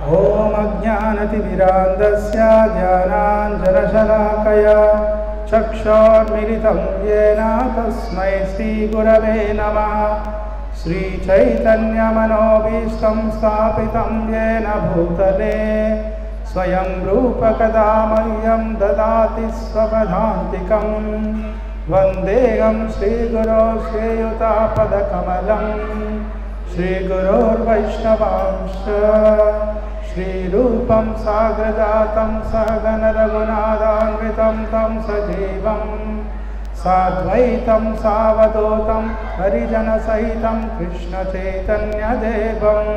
ॐ अज्ञानतिमिरान्धस्य ज्ञानाञ्जनशलाकया चक्षोर्मिलितं येन तस्मै श्रीगुरवे नमः श्रीचैतन्यमनोभीष्टं स्थापितं येन भूतले स्वयं रूपकदा मह्यं ददाति स्वपदान्तिकं वन्देहं श्रीगुरो श्रीयुतापदकमलं श्रीगुरोर्वैष्णवांश श्रीरूपं साग्रजातं सहगनरघुनादान्वितं तं सजीवं साद्वैतं सावधूतं हरिजनसहितं कृष्णचैतन्यदेवं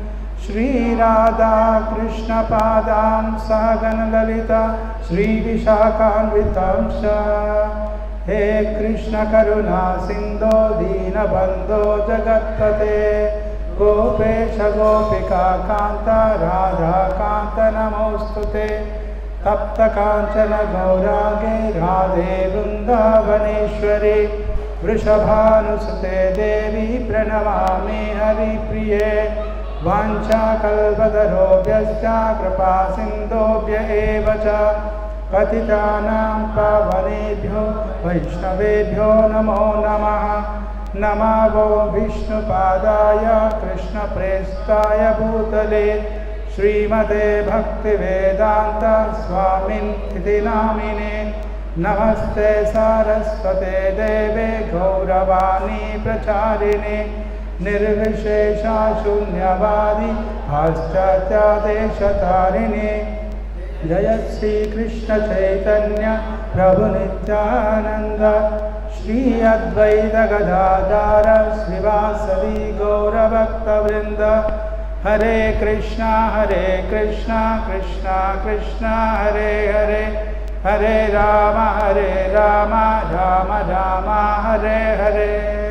श्रीराधाकृष्णपादां सहगनललिता श्रीविशाखान्वितांश हे कृष्णकरुणा सिन्धो दीनबन्धो जगत्पते गोपेश गोपिका कान्त राधाकान्त नमोऽस्तु ते तप्तकाञ्चन गौरागे राधे वृन्दावनेश्वरि वृषभानुसुते देवी प्रणमामि हरिप्रिये वाञ्छाकल्पतरोभ्यश्च कृपा सिन्धोभ्य एव च पतितानां पावनेभ्यो वैष्णवेभ्यो नमो नमः नमावो विष्णुपादाय कृष्णप्रेष्ठाय भूतले श्रीमते भक्तिवेदान्त स्वामिन् इति नामिने नमस्ते सारस्वते देवे गौरवाणी प्रचारिणे निर्विशेषा शून्यवादी पाश्चात्यादेशतारिणे जय श्रीकृष्ण चैतन्य प्रभु नित्यानन्द श्री अद्वैत गदाधार श्रीवासदि गौरभक्तवृन्द हरे कृष्णा हरे कृष्णा कृष्णा कृष्णा हरे हरे हरे राम हरे राम राम राम हरे हरे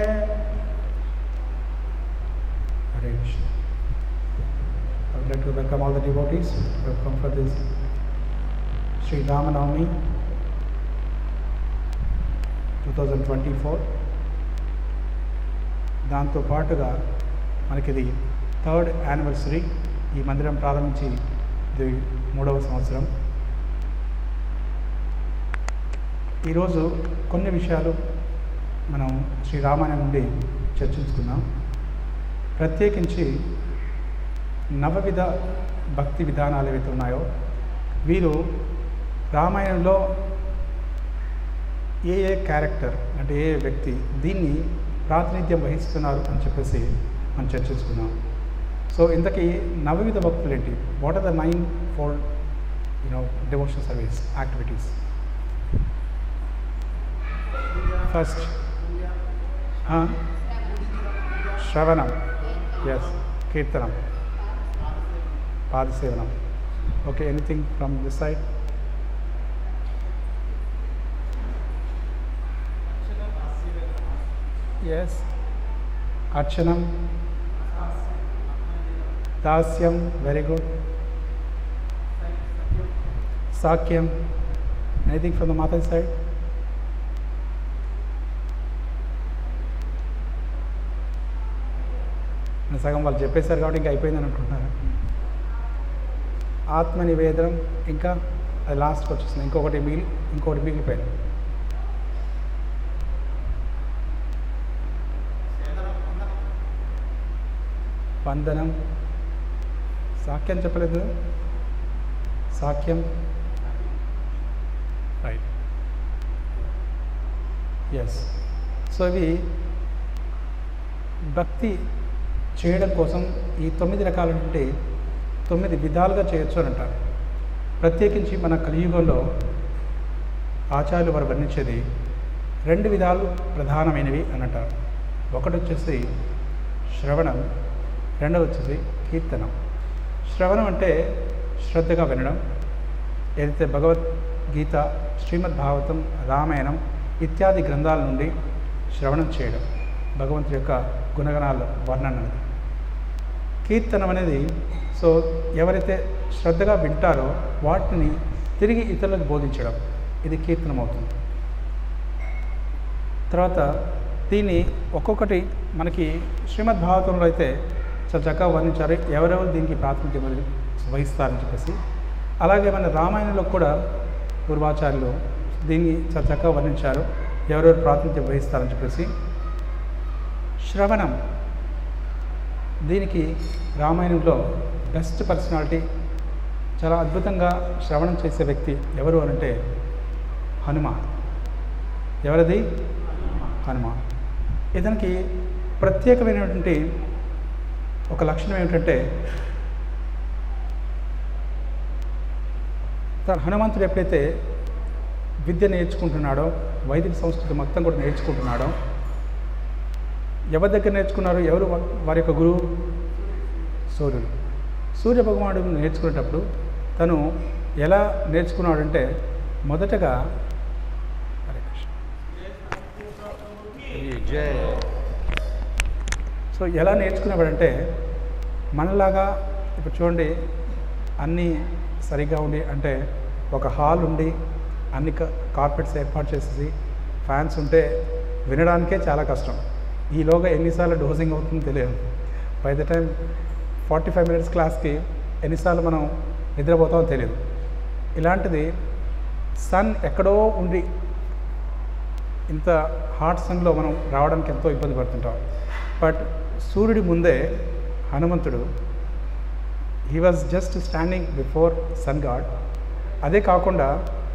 Hare Krishna. I would like to welcome all the devotees who have come for this Sri Ramanavami 2024 దాంతో పాటుగా మనకి ఇది థర్డ్ యానివర్సరీ ఈ మందిరం ప్రారంభించి ఇది మూడవ సంవత్సరం ఈరోజు కొన్ని విషయాలు మనం శ్రీ రామాయణం నుండి చర్చించుకుందాం ప్రత్యేకించి నవవిధ భక్తి విధానాలు ఏవైతే ఉన్నాయో వీరు రామాయణంలో ఏ ఏ క్యారెక్టర్ అంటే ఏ వ్యక్తి దీన్ని ప్రాతినిధ్యం వహిస్తున్నారు అని చెప్పేసి మనం చర్చించుకున్నాం సో ఇంతకీ నవవిధ భక్తులు ఏంటి what are the nine four you know devotion service activities first శ్రవణం ఎస్ కీర్తనం పాదసేవనం okay anything from this side yes అర్చనం దాస్యం వెరీ గుడ్ సాక్యం ఎనీథింగ్ ఫ్రమ్ ద మాతా సైడ్ సగం వాళ్ళు చెప్పేశారు కాబట్టి ఇంకా అయిపోయిందని అనుకుంటున్నారు ఆత్మ నివేదనం ఇంకా అది లాస్ట్కి వచ్చేసింది ఇంకొకటి మిగిలి ఇంకొకటి మిగిలిపోయింది వందనం సాక్యం చెప్పలేదు సాక్యం రైట్ ఎస్ సో ఇవి భక్తి చేయడం కోసం ఈ తొమ్మిది రకాలంటే తొమ్మిది విధాలుగా చేయొచ్చు అని అంటారు ప్రత్యేకించి మన కలియుగంలో ఆచార్యులు వారు వర్ణించేది రెండు విధాలు ప్రధానమైనవి అని అంటారు ఒకటి వచ్చేసి శ్రవణం రెండవది వచ్చేసి కీర్తనం శ్రవణం అంటే శ్రద్ధగా వినడం ఏదైతే భగవద్గీత శ్రీమద్ భాగవతం రామాయణం ఇత్యాది గ్రంథాల నుండి శ్రవణం చేయడం భగవంతుడి యొక్క గుణగణాల వర్ణన అనేది కీర్తనం అనేది సో ఎవరైతే శ్రద్ధగా వింటారో వాటిని తిరిగి ఇతరులకు బోధించడం ఇది కీర్తనం అవుతుంది తర్వాత దీన్ని ఒక్కొక్కటి మనకి శ్రీమద్ భాగవతంలో అయితే చాలా చక్కగా వర్ణించారు ఎవరెవరు దీనికి ప్రాతినిధ్యం వహి- వహిస్తారని చెప్పేసి అలాగే మన రామాయణంలో కూడా పూర్వాచార్యులు దీన్ని చాలా చక్కగా వర్ణించారు ఎవరెవరు ప్రాతినిధ్యం వహిస్తారని చెప్పేసి శ్రవణం దీనికి రామాయణంలో బెస్ట్ పర్సనాలిటీ చాలా అద్భుతంగా శ్రవణం చేసే వ్యక్తి ఎవరు అనంటే హనుమ ఎవరిది హనుమ ఇతనికి ప్రత్యేకమైనటువంటి ఒక లక్షణం ఏమిటంటే తన హనుమంతుడు ఎప్పుడైతే విద్య నేర్చుకుంటున్నాడో వైదిక సంస్కృతి మొత్తం కూడా నేర్చుకుంటున్నాడో ఎవరి దగ్గర నేర్చుకున్నారు ఎవరు వా- వారి యొక్క గురువు సూర్యుడు సూర్య భగవానుడు నేర్చుకునేటప్పుడు తను ఎలా నేర్చుకున్నాడంటే మొదటగా హరే కృష్ణ. సో ఎలా నేర్చుకునేవాడంటే మనలాగా ఇప్పుడు చూడండి అన్నీ సరిగ్గా ఉండి అంటే ఒక హాల్ ఉండి అన్ని కార్పెట్స్ ఏర్పాటు చేసేసి ఫ్యాన్స్ ఉంటే వినడానికే చాలా కష్టం ఈలోగా ఎన్నిసార్లు డోజింగ్ అవుతుందో తెలియదు by the time forty five minutes క్లాస్కి ఎన్నిసార్లు మనం నిద్రపోతామో తెలియదు ఇలాంటిది సన్ ఎక్కడో ఉండి ఇంత హాట్ సన్లో మనం రావడానికి ఎంతో ఇబ్బంది పడుతుంటాం బట్ సూర్యుడి ముందే హనుమంతుడు he was just standing before sun god అదే కాకుండా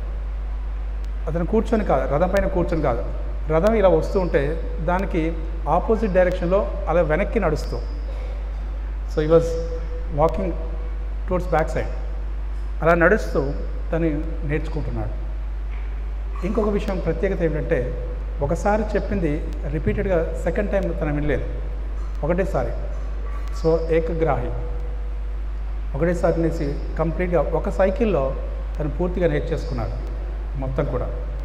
అతను కూర్చొని కాదు రథం పైన కూర్చొని కాదు రథం ఇలా వస్తూ ఉంటే దానికి ఆపోజిట్ డైరెక్షన్లో అలా వెనక్కి నడుస్తూ so he was walking towards back side అలా నడుస్తూ తను నేర్చుకుంటున్నాడు ఇంకొక విషయం ప్రత్యేకత ఏమిటంటే ఒకసారి చెప్పింది రిపీటెడ్గా సెకండ్ టైం తను వినలేదు ఒకటేసారి సో ఏకగ్రాహి ఒకటేసారి అనేసి కంప్లీట్గా ఒక సైకిల్లో తను పూర్తిగా నేర్చేసుకున్నాడు మొత్తం కూడా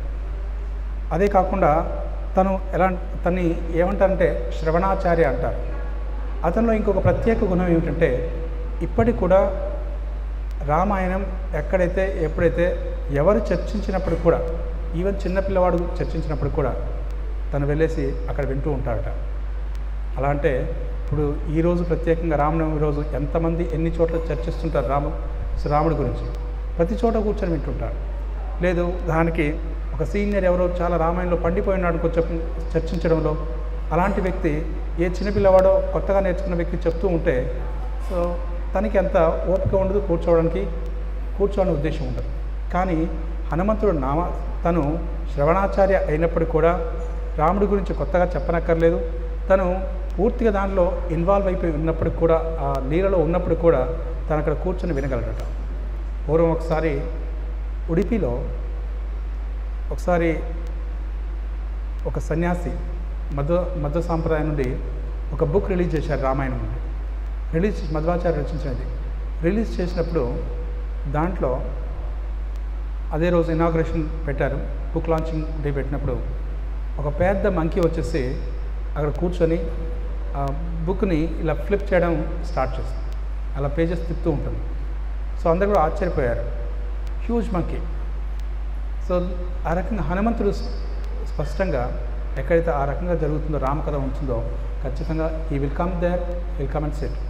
అదే కాకుండా తను ఎలా తన్ని ఏమంటారంటే శ్రవణాచార్య అంటారు అతనిలో ఇంకొక ప్రత్యేక గుణం ఏమిటంటే ఇప్పటికి కూడా రామాయణం ఎక్కడైతే ఎప్పుడైతే ఎవరు చర్చించినప్పుడు కూడా ఈవెన్ చిన్నపిల్లవాడు చర్చించినప్పుడు కూడా తను వెళ్ళేసి అక్కడ వింటూ ఉంటాడట అలా అంటే ఇప్పుడు ఈరోజు ప్రత్యేకంగా రామనవమి రోజు ఎంతమంది ఎన్ని చోట్ల చర్చిస్తుంటారు రాము రాముడి గురించి ప్రతి చోట కూర్చొని వింటుంటారు లేదు దానికి ఒక సీనియర్ ఎవరో చాలా రామాయణంలో పండిపోయినాడు కొంచెం చర్చించడంలో అలాంటి వ్యక్తి ఏ చిన్నపిల్లవాడో కొత్తగా నేర్చుకున్న వ్యక్తి చెప్తూ ఉంటే సో తనకి ఎంత ఓపిక ఉండదు కూర్చోవడానికి కూర్చోవాలని ఉద్దేశం ఉండదు కానీ హనుమంతుడు నామ తను శ్రవణాచార్య అయినప్పుడు కూడా రాముడి గురించి కొత్తగా చెప్పనక్కర్లేదు తను పూర్తిగా దాంట్లో ఇన్వాల్వ్ అయిపోయి ఉన్నప్పుడు కూడా ఆ లీలలో ఉన్నప్పుడు కూడా తను అక్కడ కూర్చొని వినగలడట పూర్వం ఒకసారి ఉడిపిలో ఒకసారి ఒక సన్యాసి మధ్వ మధ్వ సాంప్రదాయం నుండి ఒక బుక్ రిలీజ్ చేశారు రామాయణం నుండి రిలీజ్ మధ్వాచార్య రచించినది రిలీజ్ చేసినప్పుడు దాంట్లో అదే రోజు ఇనాగ్రేషన్ పెట్టారు బుక్ లాంచింగ్ డే పెట్టినప్పుడు ఒక పెద్ద మంకీ వచ్చేసి అక్కడ కూర్చొని ఆ బుక్ని ఇలా ఫ్లిప్ చేయడం స్టార్ట్ చేస్తుంది అలా పేజెస్ తిప్పుతూ ఉంటుంది సో అందరూ కూడా ఆశ్చర్యపోయారు హ్యూజ్ మంకీ సో ఆ రకంగా హనుమంతుడు స్- స్పష్టంగా ఎక్కడైతే ఆ రకంగా జరుగుతుందో రామకథ ఉంటుందో ఖచ్చితంగా he will come there will come and set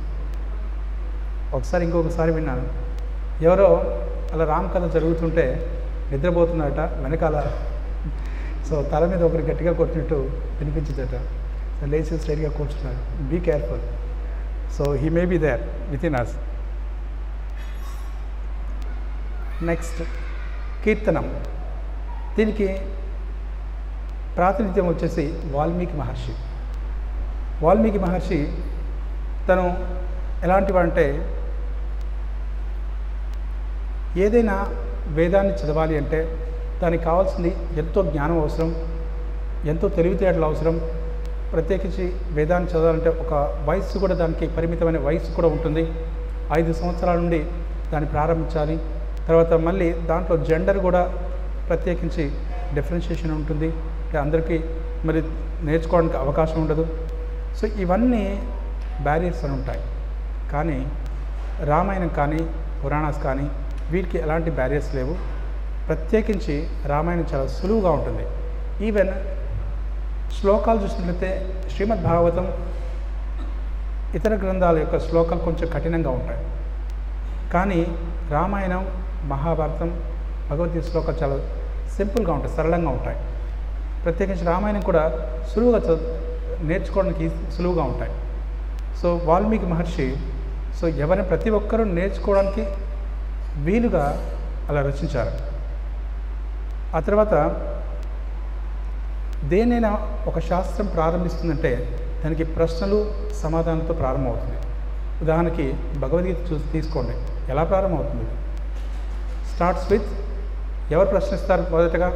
ఒకసారి ఇంకొకసారి విన్నాను ఎవరో అలా రామకథ జరుగుతుంటే నిద్రపోతున్నాడట వెనకాల సో తల మీద ఒకరు గట్టిగా కొట్టినట్టు వినిపించిందట సో లేచి స్ట్రైట్గా కూర్చున్నాడు be careful so he may be there with in us next కీర్తనం దీనికి ప్రాతినిధ్యం వచ్చేసి వాల్మీకి మహర్షి వాల్మీకి మహర్షి తను ఎలాంటి వాడంటే ఏదైనా వేదాన్ని చదవాలి అంటే దానికి కావాల్సింది ఎంతో జ్ఞానం అవసరం ఎంతో తెలివితేటలు అవసరం ప్రత్యేకించి వేదాన్ని చదవాలంటే ఒక వయస్సు కూడా దానికి పరిమితమైన వయస్సు కూడా ఉంటుంది ఐదు సంవత్సరాల నుండి దాన్ని ప్రారంభించాలి తర్వాత మళ్ళీ దాంట్లో జెండర్ కూడా ప్రత్యేకించి డిఫరెన్షియేషన్ ఉంటుంది అంటే అందరికీ మరి నేర్చుకోవడానికి అవకాశం ఉండదు సో ఇవన్నీ బ్యారియర్స్ అని ఉంటాయి కానీ రామాయణం కానీ పురాణాస్ కానీ వీటికి ఎలాంటి బ్యారియర్స్ లేవు ప్రత్యేకించి రామాయణం చాలా సులువుగా ఉంటుంది ఈవెన్ శ్లోకాలు చూసినట్లయితే శ్రీమద్ భాగవతం ఇతర గ్రంథాల యొక్క శ్లోకాలు కొంచెం కఠినంగా ఉంటాయి కానీ రామాయణం మహాభారతం భగవద్గీత శ్లోకాలు చాలా సింపుల్గా ఉంటాయి సరళంగా ఉంటాయి ప్రత్యేకించి రామాయణం కూడా సులువుగా చదువు నేర్చుకోవడానికి సులువుగా ఉంటాయి సో వాల్మీకి మహర్షి సో ఎవరిని ప్రతి ఒక్కరూ నేర్చుకోవడానికి వీలుగా అలా రచించారు ఆ తర్వాత దేనైనా ఒక శాస్త్రం ప్రారంభిస్తుందంటే దానికి ప్రశ్నలు సమాధానాలతో ప్రారంభమవుతుంది ఉదాహరణకి భగవద్గీత చూసి తీసుకోండి ఎలా ప్రారంభమవుతుంది స్టార్ట్స్ విత్ ఎవరు ప్రశ్నిస్తారు మొదటగా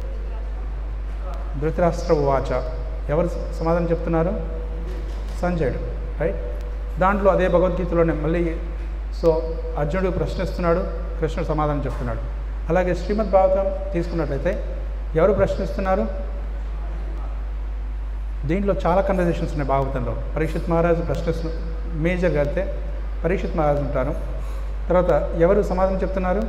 ధృతరాష్ట్ర వాచ ఎవరు సమాధానం చెప్తున్నారు సంజయుడు రైట్ దాంట్లో అదే భగవద్గీతలోనే మళ్ళీ సో అర్జునుడు ప్రశ్నిస్తున్నాడు కృష్ణుడు సమాధానం చెప్తున్నాడు అలాగే శ్రీమద్ భాగవతం తీసుకున్నట్లయితే ఎవరు ప్రశ్నిస్తున్నారు దీంట్లో చాలా కన్వర్జేషన్స్ ఉన్నాయి భాగవతంలో పరీక్షిత్ మహారాజు ప్రశ్నిస్తు మేజర్గా అయితే పరీక్షిత్ మహారాజు ఉంటారు తర్వాత ఎవరు సమాధానం చెప్తున్నారు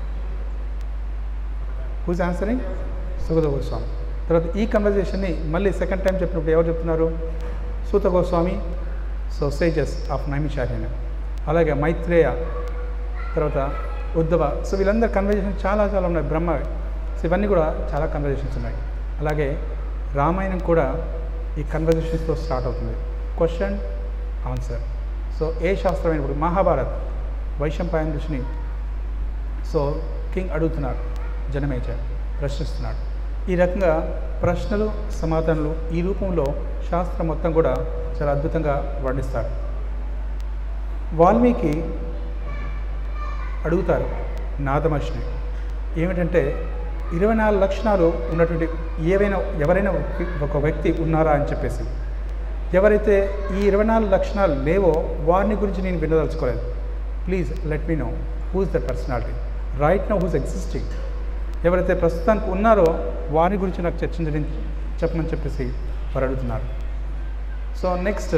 హూజ్ ఆన్సరింగ్ సుగత గోస్వామి తర్వాత ఈ కన్వర్జేషన్ని మళ్ళీ సెకండ్ టైం చెప్పినప్పుడు ఎవరు చెప్తున్నారు Suta Goswami so sages of Naimisharanya అలాగే మైత్రేయ తర్వాత ఉద్ధవ సో వీళ్ళందరూ కన్వర్జేషన్ చాలా చాలా ఉన్నాయి బ్రహ్మ సో ఇవన్నీ కూడా చాలా కన్వర్జేషన్స్ ఉన్నాయి అలాగే రామాయణం కూడా ఈ కన్వర్జేషన్స్తో స్టార్ట్ అవుతుంది క్వశ్చన్ ఆన్సర్ సో ఏ శాస్త్రమైన ఇప్పుడు మహాభారత్ వైశంపాయన ఋషిని సో కింగ్ అడుగుతున్నారు జనమేజ ప్రశ్నిస్తున్నాడు ఈ రకంగా ప్రశ్నలు సమాధానాలు ఈ రూపంలో శాస్త్రం మొత్తం కూడా చాలా అద్భుతంగా వర్ణిస్తారు వాల్మీకి అడుగుతారు నాదమర్షిని ఏమిటంటే ఇరవై నాలుగు లక్షణాలు ఉన్నటువంటి ఏవైనా ఎవరైనా ఒక వ్యక్తి ఉన్నారా అని చెప్పేసి ఎవరైతే ఈ ఇరవై నాలుగు లక్షణాలు లేవో వారిని గురించి నేను వినదలుచుకోలేదు please let me know who's the personality right know who's existing ఎవరైతే ప్రస్తుతానికి ఉన్నారో వారి గురించి నాకు చర్చించడం చెప్పమని చెప్పేసి వారు అడుగుతున్నారు సో నెక్స్ట్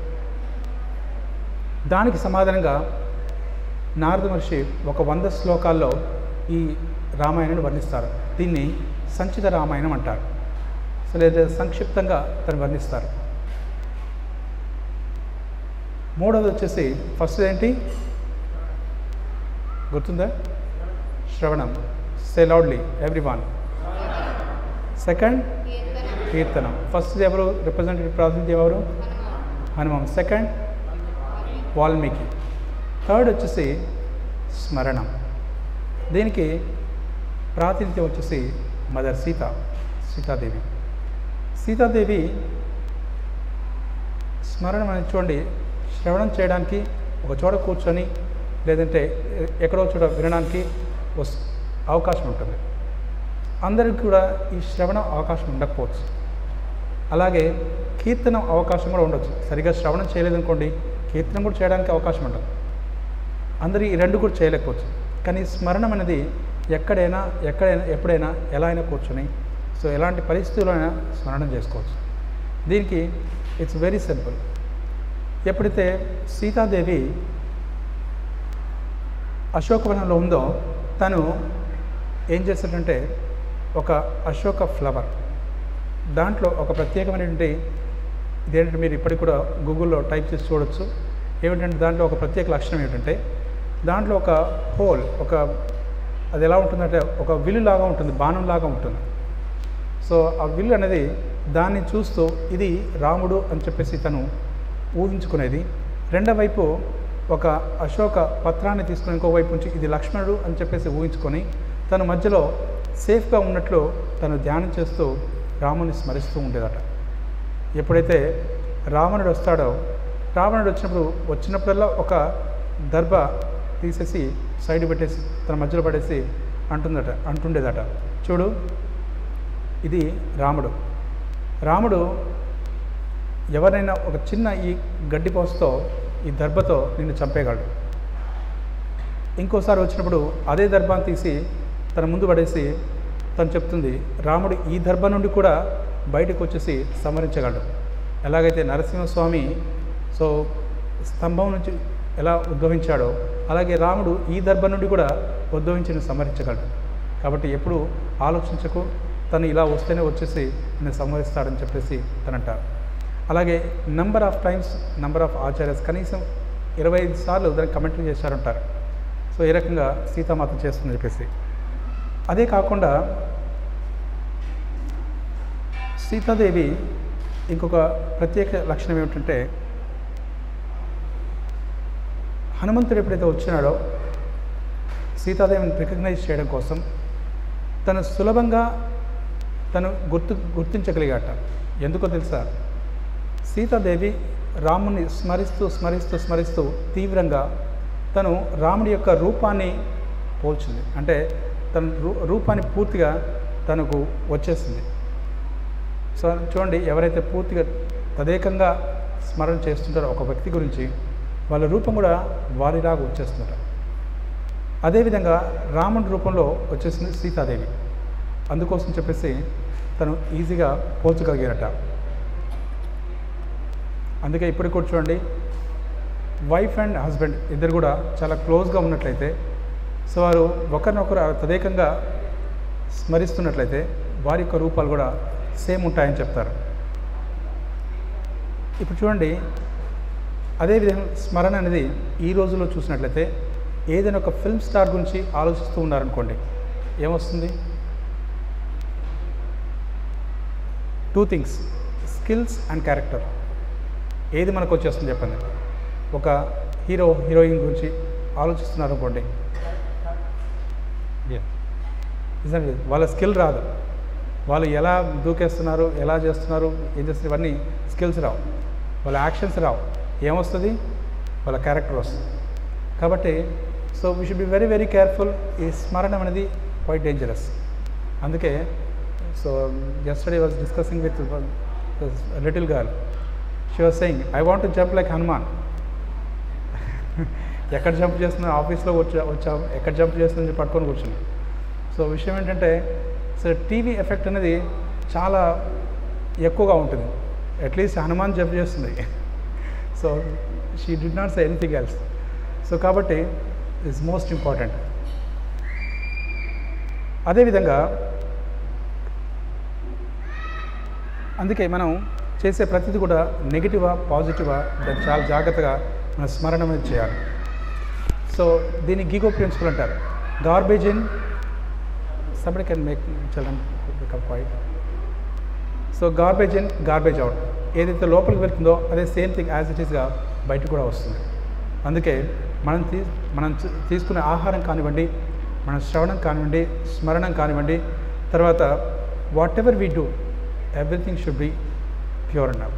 దానికి సమాధానంగా నారద మహర్షి ఒక వంద శ్లోకాల్లో ఈ రామాయణాన్ని వర్ణిస్తారు దీన్ని సంచిత రామాయణం అంటారు సో లేదా సంక్షిప్తంగా తను వర్ణిస్తారు మూడవది వచ్చేసి ఫస్ట్ ఏంటి గుర్తుందా శ్రవణం say loudly every one second కీర్తనం ఫస్ట్ ఎవరు రిప్రజెంటేటివ్ ప్రాతినిధ్యం ఎవరు హనుమాన్ సెకండ్ వాల్మీకి థర్డ్ వచ్చేసి స్మరణం దీనికి ప్రాతినిధ్యం వచ్చేసి మదర్ సీత సీతాదేవి సీతాదేవి స్మరణం అనేది చూడండి శ్రవణం చేయడానికి ఒక చోట కూర్చొని లేదంటే ఎక్కడో చోట వినడానికి వస్ అవకాశం ఉంటుంది అందరికి కూడా ఈ శ్రవణం అవకాశం ఉండకపోవచ్చు అలాగే కీర్తనం అవకాశం కూడా ఉండొచ్చు సరిగా శ్రవణం చేయలేదనుకోండి కీర్తనం కూడా చేయడానికి అవకాశం ఉండదు అందరూ ఈ రెండు కూడా చేయలేకపోవచ్చు కానీ స్మరణం అనేది ఎక్కడైనా ఎక్కడైనా ఎప్పుడైనా ఎలా అయినా కూర్చొని సో ఎలాంటి పరిస్థితుల్లో అయినా స్మరణం చేసుకోవచ్చు దీనికి ఇట్స్ వెరీ సింపుల్ ఎప్పుడైతే సీతాదేవి అశోకవనంలో ఉందో తను ఏం చేస్తాడంటే ఒక అశోక ఫ్లవర్ దాంట్లో ఒక ప్రత్యేకమైనటువంటి ఇదేంటంటే మీరు ఇప్పటికి కూడా గూగుల్లో టైప్ చేసి చూడొచ్చు ఏమిటంటే దాంట్లో ఒక ప్రత్యేక లక్షణం ఏమిటంటే దాంట్లో ఒక హోల్ ఒక అది ఎలా ఉంటుందంటే ఒక విల్లు లాగా ఉంటుంది బాణం లాగా ఉంటుంది సో ఆ విల్లు అనేది దాన్ని చూస్తూ ఇది రాముడు అని చెప్పేసి తను ఊహించుకునేది రెండో వైపు ఒక అశోక పత్రాన్ని తీసుకుని ఇంకో వైపు నుంచి ఇది లక్ష్మణుడు అని చెప్పేసి ఊహించుకొని తన మధ్యలో సేఫ్గా ఉన్నట్లు తను ధ్యానం చేస్తూ రాముని స్మరిస్తూ ఉండేదట ఎప్పుడైతే రావణుడు వస్తాడో రావణుడు వచ్చినప్పుడు వచ్చినప్పుడల్లా ఒక దర్భ తీసేసి సైడ్ పెట్టేసి తన మధ్యలో పడేసి అంటుందట అంటుండేదట చూడు ఇది రాముడు రాముడు ఎవరైనా ఒక చిన్న ఈ గడ్డి పోస్తో ఈ దర్భతో నిన్ను చంపేయగలడు ఇంకోసారి వచ్చినప్పుడు అదే దర్భాన్ని తీసి తన ముందు పడేసి తను చెప్తుంది రాముడు ఈ దర్భ నుండి కూడా బయటకు వచ్చేసి సంహరించగలడు ఎలాగైతే నరసింహస్వామి సో స్తంభం నుంచి ఎలా ఉద్భవించాడో అలాగే రాముడు ఈ దర్భ నుండి కూడా ఉద్భవించి సంహరించగలడు కాబట్టి ఎప్పుడు ఆలోచించకు తను ఇలా వస్తేనే వచ్చేసి నేను సంహరిస్తాడని చెప్పేసి తనంటారు అలాగే number of times number of acharyas కనీసం ఇరవై ఐదు సార్లు దానికి కమెంట్లు చేశారంటారు సో ఈ రకంగా సీతామాత చేస్తుందని చెప్పేసి అదే కాకుండా సీతాదేవి ఇంకొక ప్రత్యేక లక్షణం ఏమిటంటే హనుమంతుడు ఎప్పుడైతే వచ్చినాడో సీతాదేవిని రికగ్నైజ్ చేయడం కోసం తను సులభంగా తను గుర్తు గుర్తించగలిగాట ఎందుకో తెలుసా సీతాదేవి రాముని స్మరిస్తూ స్మరిస్తూ స్మరిస్తూ తీవ్రంగా తను రాముడి యొక్క రూపాన్ని పోల్చింది అంటే తన రూ రూపాన్ని పూర్తిగా తనకు వచ్చేసింది సో చూడండి ఎవరైతే పూర్తిగా తదేకంగా స్మరణ చేస్తుంటారో ఒక వ్యక్తి గురించి వాళ్ళ రూపం కూడా వారిలాగా వచ్చేస్తుందట అదేవిధంగా రాముడి రూపంలో వచ్చేసింది సీతాదేవి అందుకోసం చెప్పేసి తను ఈజీగా పోల్చగలిగారట అందుకే ఇప్పుడు కూడా చూడండి వైఫ్ అండ్ హస్బెండ్ ఇద్దరు కూడా చాలా క్లోజ్గా ఉన్నట్లయితే సో వారు ఒకరినొకరు తదేకంగా స్మరిస్తున్నట్లయితే వారి యొక్క రూపాలు కూడా సేమ్ ఉంటాయని చెప్తారు ఇప్పుడు చూడండి అదేవిధంగా స్మరణ అనేది ఈ రోజుల్లో చూసినట్లయితే ఏదైనా ఒక ఫిల్మ్ స్టార్ గురించి ఆలోచిస్తూ ఉన్నారనుకోండి ఏమొస్తుంది two things skills and character ఏది మనకు వచ్చేస్తుంది చెప్పండి ఒక హీరో హీరోయిన్ గురించి ఆలోచిస్తున్నారు అనుకోండి నిజంగా వాళ్ళ స్కిల్ రాదు వాళ్ళు ఎలా దూకేస్తున్నారు ఎలా చేస్తున్నారు ఏం చేస్తున్నారు ఇవన్నీ స్కిల్స్ రావు వాళ్ళ యాక్షన్స్ రావు ఏమొస్తుంది వాళ్ళ క్యారెక్టర్ వస్తుంది కాబట్టి so we should be very very careful ఈ స్మరణం అనేది క్వైట్ డేంజరస్ అందుకే so yesterday was discussing with little girl she was saying I want to jump like Hanuman ఎక్కడ జంప్ చేస్తున్నా ఆఫీస్లో వచ్చా వచ్చాం ఎక్కడ జంప్ చేస్తుందని పట్టుకొని కూర్చున్నాం సో విషయం ఏంటంటే సో టీవీ ఎఫెక్ట్ అనేది చాలా ఎక్కువగా ఉంటుంది అట్లీస్ట్ హనుమాన్ జంప్ చేస్తుంది so she did not say anything else so కాబట్టి ఇస్ మోస్ట్ ఇంపార్టెంట్ అదేవిధంగా అందుకే మనం చేసే ప్రతిదీ కూడా నెగిటివా పాజిటివా దాన్ని చాలా జాగ్రత్తగా మన స్మరణ మీద చేయాలి సో దీన్ని గీగో ప్రిన్సిపల్ అంటారు garbage in somebody can make children become quiet so garbage in garbage out ఏదైతే లోపలికి వెళ్తుందో అదే సేమ్ థింగ్ యాజ్ ఇట్ ఈస్గా బయటకు కూడా వస్తుంది అందుకే మనం తీ మనం చ- తీసుకునే ఆహారం కానివ్వండి మన శ్రవణం కానివ్వండి స్మరణం కానివ్వండి తర్వాత whatever we do everything should be pure and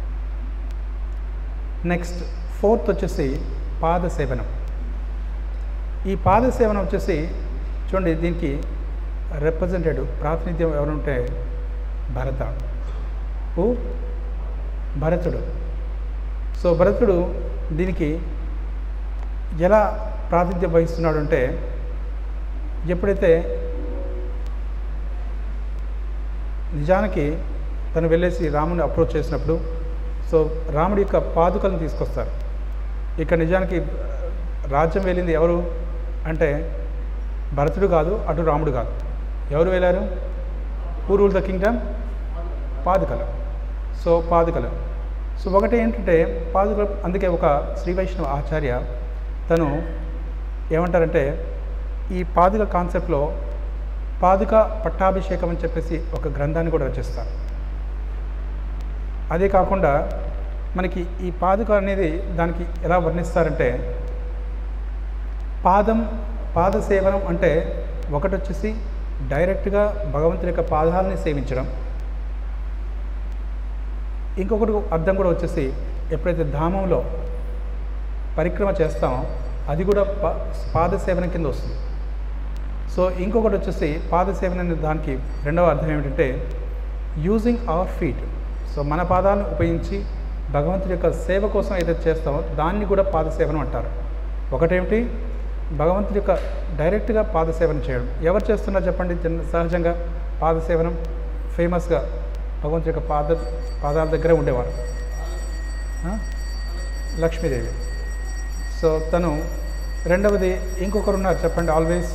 next fourth వచ్చేసి పాద సేవనం ఈ పాద సేవనం వచ్చేసి చూడండి దీనికి రిప్రజెంటేటివ్ ప్రాతినిధ్యం ఎవరుంటే భరత హూ భరతుడు సో భరతుడు దీనికి ఎలా ప్రాతినిధ్యం వహిస్తున్నాడు అంటే ఎప్పుడైతే నిజానికి తను వెళ్ళేసి రాముని అప్రోచ్ చేసినప్పుడు సో రాముడి యొక్క పాదుకలను తీసుకొస్తారు ఇక్కడ నిజానికి రాజ్యం వెళ్ళింది ఎవరు అంటే భరతుడు కాదు అటు రాముడు కాదు ఎవరు వెళ్ళారు హూ రూల్ ద కింగ్డమ్ పాదుకలు సో పాదుకలు సో ఒకటి ఏంటంటే పాదుకలు అందుకే ఒక శ్రీ వైష్ణవ ఆచార్య తను ఏమంటారంటే ఈ పాదుక కాన్సెప్ట్లో పాదుక పట్టాభిషేకం అని చెప్పేసి ఒక గ్రంథాన్ని కూడా రచిస్తారు అదే కాకుండా మనకి ఈ పాదుక అనేది దానికి ఎలా వర్ణిస్తారంటే పాదం పాద సేవనం అంటే ఒకటి వచ్చేసి డైరెక్ట్గా భగవంతుడి యొక్క పాదాలని సేవించడం ఇంకొకటి అర్థం కూడా వచ్చేసి ఎప్పుడైతే ధామంలో పరిక్రమ చేస్తామో అది కూడా పా పాద సేవనం కింద వస్తుంది సో ఇంకొకటి వచ్చేసి పాద సేవన అనే దానికి రెండవ అర్థం ఏమిటంటే యూజింగ్ అవర్ ఫీట్ సో మన పాదాలను ఉపయోగించి భగవంతుడి యొక్క సేవ కోసం ఏదైతే చేస్తామో దాన్ని కూడా పాద సేవనం అంటారు ఒకటేమిటి భగవంతుడి యొక్క డైరెక్ట్గా పాద సేవన చేయడం ఎవరు చేస్తున్నారు చెప్పండి జన- సహజంగా పాద సేవనం ఫేమస్గా భగవంతుడి యొక్క పాద పాదాల దగ్గర ఉండేవారు ఆ? లక్ష్మీదేవి సో తను రెండవది ఇంకొకరు ఉన్నారు చెప్పండి ఆల్వేస్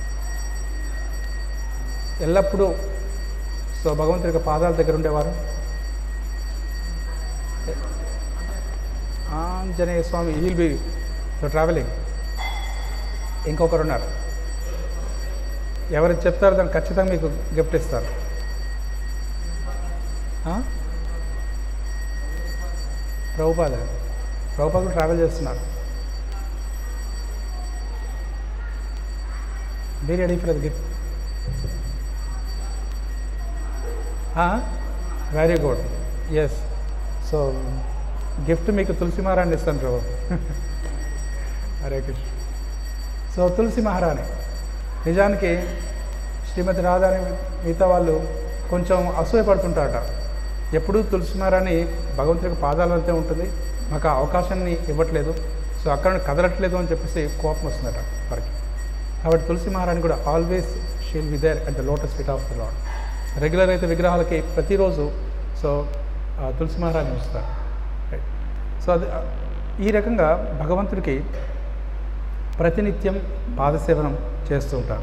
ఎల్లప్పుడూ సో భగవంతుడి యొక్క పాదాల దగ్గర ఉండేవారు Anjaneya Swami will be so traveling ఇంకొకరు ఉన్నారు ఎవరు చెప్తారో దాన్ని ఖచ్చితంగా మీకు గిఫ్ట్ ఇస్తారు ఆ? ప్రభుపాద ప్రభుపాదులు ట్రావెల్ చేస్తున్నారు be ready for the gift very good yes so gift మీకు తులసి మహారాణి ఇస్తాను ప్రభు హరే కృష్ణ సో తులసి మహారాణి నిజానికి శ్రీమతి రాధాని మిగతా వాళ్ళు కొంచెం అసూయపడుతుంటారట ఎప్పుడూ తులసి మహారాణి భగవంతుడికి పాదాలంతే ఉంటుంది మాకు ఆ అవకాశాన్ని ఇవ్వట్లేదు సో అక్కడ నుండి కదలట్లేదు అని చెప్పేసి కోపం వస్తుందట వారికి కాబట్టి తులసి మహారాణి కూడా always she'll be there at the lotus feet of the lord regular అయితే విగ్రహాలకి ప్రతిరోజు సో ఆ, తులసి మహారాణి ఉంచుతారు రైట్ సో అది ఆ, ఈ రకంగా భగవంతుడికి ప్రతినిత్యం పాదసేవనం చేస్తూ ఉంటారు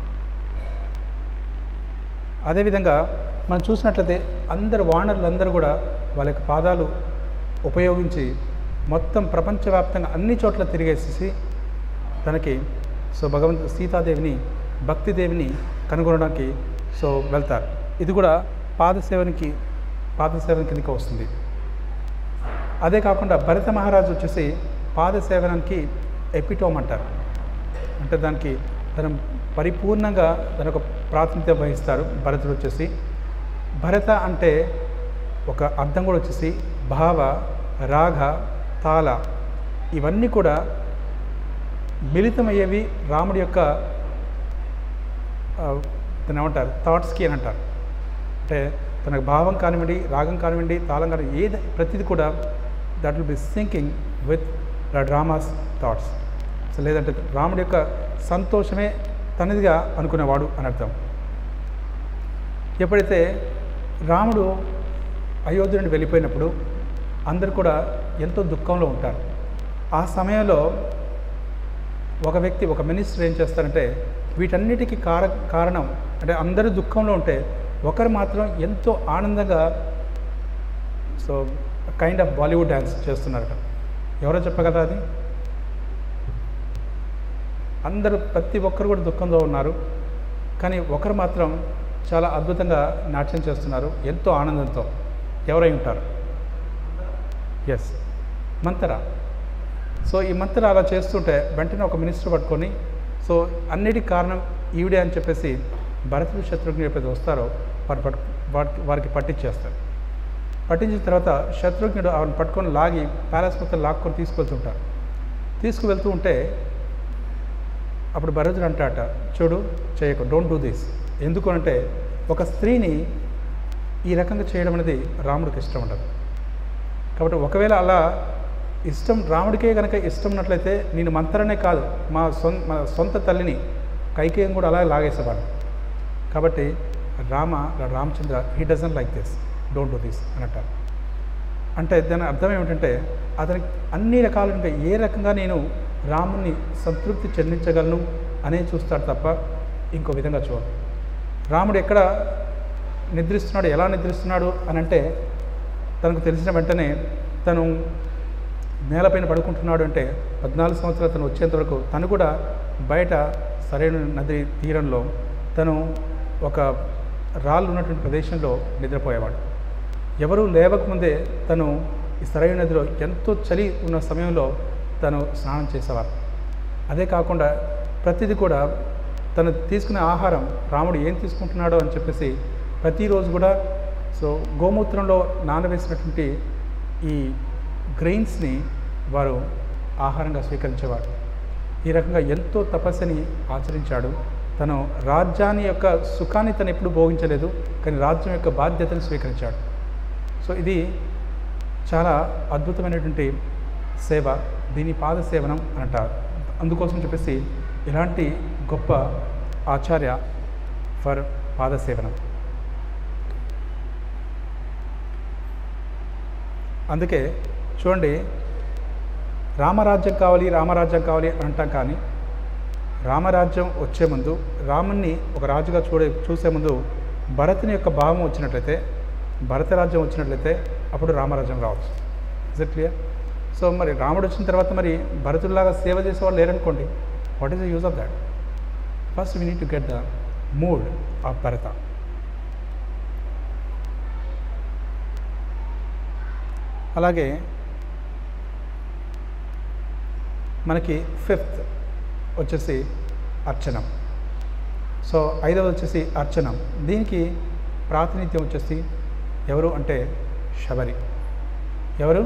అదేవిధంగా మనం చూసినట్లయితే అందరు వానరులందరూ కూడా వాళ్ళ యొక్క పాదాలు ఉపయోగించి మొత్తం ప్రపంచవ్యాప్తంగా అన్ని చోట్ల తిరిగేసేసి తనకి సో భగవంతు సీతాదేవిని భక్తిదేవిని కనుగొనడానికి సో వెళ్తారు ఇది కూడా పాదసేవనికి పాదసేవన కిందకి వస్తుంది అదే కాకుండా భరత మహారాజు వచ్చేసి పాదసేవనానికి ఎపిటోమ్ అంటారు అంటే దానికి తను పరిపూర్ణంగా దాని ఒక ప్రాతినిధ్యం వహిస్తారు భరతుడు వచ్చేసి భరత అంటే ఒక అర్థం కూడా వచ్చేసి భావ రాగ తాళ ఇవన్నీ కూడా మిళితమయ్యేవి రాముడి యొక్క ఆ, దాన్ని ఏమంటారు థాట్స్కి అని అంటారు అంటే తనకు భావం కానివ్వండి రాగం కానివ్వండి తాళం కానివ్వండి ఏది ప్రతిది కూడా that will be syncing with the drama's thoughts so లేదంటే రాముడి యొక్క సంతోషమే తనదిగా అనుకునేవాడు అని అర్థం ఎప్పుడైతే రాముడు అయోధ్య నుండి వెళ్ళిపోయినప్పుడు అందరు కూడా ఎంతో దుఃఖంలో ఉంటారు ఆ సమయంలో ఒక వ్యక్తి ఒక మినిస్టర్ ఏం చేస్తారంటే వీటన్నిటికీ కార కారణం అంటే అందరూ దుఃఖంలో ఉంటే ఒకరు మాత్రం ఎంతో ఆనందంగా so kind of Bollywood dance చేస్తున్నారట ఎవరో చెప్పగలరా అది అందరూ ప్రతి ఒక్కరు కూడా దుఃఖంలో ఉన్నారు కానీ ఒకరు మాత్రం చాలా అద్భుతంగా నాట్యం చేస్తున్నారు ఎంతో ఆనందంతో ఎవరై ఉంటారు ఎస్ మంతరా సో ఈ మంత్ర అలా చేస్తుంటే వెంటనే ఒక మినిస్టర్ పట్టుకొని సో అన్నిటికి కారణం ఈవిడే అని చెప్పేసి భరతుడు శత్రుఘ్ని ఎప్పుడైతే వస్తారో వారు పట్టు వారికి వారికి పట్టించేస్తారు పట్టించిన తర్వాత శత్రుఘ్నుడు ఆవిడని పట్టుకొని లాగి ప్యాలెస్ మొత్తం లాక్కొని తీసుకెళ్తుంటారు తీసుకువెళ్తూ ఉంటే అప్పుడు భరతుడు అంటాట చూడు చేయకు డోంట్ డూ దిస్ ఎందుకు అంటే ఒక స్త్రీని ఈ రకంగా చేయడం అనేది రాముడికి ఇష్టం ఉండదు కాబట్టి ఒకవేళ అలా ఇష్టం రాముడికే కనుక ఇష్టం ఉన్నట్లయితే నేను మంతరనే కాదు మా సొంత మా సొంత తల్లిని కైకేయం కూడా అలాగే లాగేసేవాడు కాబట్టి Rama Ramachandra he doesn't like this don't do this అని అంటారు అంటే దాని అర్థం ఏమిటంటే అతనికి అన్ని రకాలుగా ఏ రకంగా నేను రాముని సంతృప్తి చెందించగలను అనే చూస్తాడు తప్ప ఇంకో విధంగా చూడడు రాముడు ఎక్కడ నిద్రిస్తున్నాడు ఎలా నిద్రిస్తున్నాడు అని అంటే తనకు తెలిసిన వెంటనే తను నేలపైన పడుకుంటున్నాడు అంటే పద్నాలుగు సంవత్సరాలు తను వచ్చేంత వరకు తను కూడా బయట సరైన నది తీరంలో తను ఒక రాళ్ళు ఉన్నటువంటి ప్రదేశంలో నిద్రపోయేవాడు ఎవరు లేవకముందే తను ఈ సరైన నదిలో ఎంతో చలి ఉన్న సమయంలో తను స్నానం చేసేవారు అదే కాకుండా ప్రతిదీ కూడా తను తీసుకునే ఆహారం రాముడు ఏం తీసుకుంటున్నాడో అని చెప్పేసి ప్రతిరోజు కూడా సో గోమూత్రంలో నానవేసినటువంటి ఈ గ్రెయిన్స్ని వారు ఆహారంగా స్వీకరించేవారు ఈ రకంగా ఎంతో తపస్సుని ఆచరించాడు తను రాజ్యాన్ని యొక్క సుఖాన్ని తను ఎప్పుడు భోగించలేదు కానీ రాజ్యం యొక్క బాధ్యతను స్వీకరించాడు సో ఇది చాలా అద్భుతమైనటువంటి సేవ దీని పాద సేవనం అని అంటారు అందుకోసం చెప్పేసి ఇలాంటి గొప్ప ఆచార్య ఫర్ పాద సేవనం అందుకే చూడండి రామరాజ్యం కావాలి రామరాజ్యం కావాలి అని అంటాం కానీ రామరాజ్యం వచ్చే ముందు రాముణ్ణి ఒక రాజుగా చూడే చూసే ముందు భరతుని యొక్క భావం వచ్చినట్లయితే భరత రాజ్యం వచ్చినట్లయితే అప్పుడు రామరాజ్యం రావచ్చు ఇస్ ఇట్ క్లియర్ సో మరి రాముడు వచ్చిన తర్వాత మరి భరతుడిలాగా సేవ చేసేవాళ్ళు లేరనుకోండి what is the use of that first we need to get the mood of Bharata అలాగే మనకి ఫిఫ్త్ వచ్చేసి అర్చనం సో ఐదవది వచ్చేసి అర్చనం దీనికి ప్రాతినిధ్యం వచ్చేసి ఎవరు అంటే శబరి ఎవరు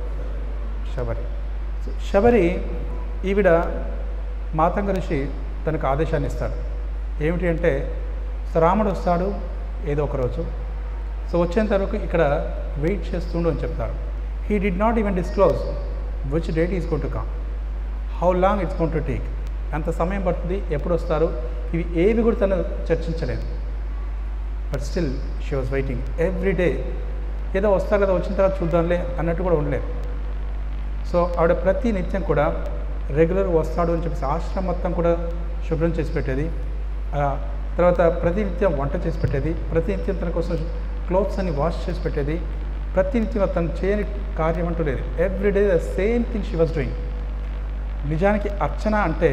శబరి సో శబరి ఈవిడ మాతంగ ఋషి తనకు ఆదేశాన్ని ఇస్తాడు ఏమిటి అంటే సో రాముడు వస్తాడు ఏదో ఒక రోజు సో వచ్చేంత వరకు ఇక్కడ వెయిట్ చేస్తుండు అని చెప్తారు he did not even disclose which date is going to come how long it's going to take ఎంత సమయం పడుతుంది ఎప్పుడు వస్తారు ఇవి ఏవి కూడా తను చర్చించలేదు but still she was waiting every day ఏదో వస్తారు కదా వచ్చిన తర్వాత చూద్దాంలే అన్నట్టు కూడా ఉండలేదు సో ఆవిడ ప్రతి నిత్యం కూడా రెగ్యులర్ వస్తాడు అని చెప్పేసి ఆశ్రమం మొత్తం కూడా శుభ్రం చేసి పెట్టేది ఆ తర్వాత ప్రతి నిత్యం వంట చేసి పెట్టేది ప్రతి నిత్యం తన కోసం క్లోత్స్ అన్ని వాష్ చేసి పెట్టేది ప్రతి నిత్యం తను చేయని కార్యం అంటూ లేదు every day the same thing she was doing నిజానికి అర్చన అంటే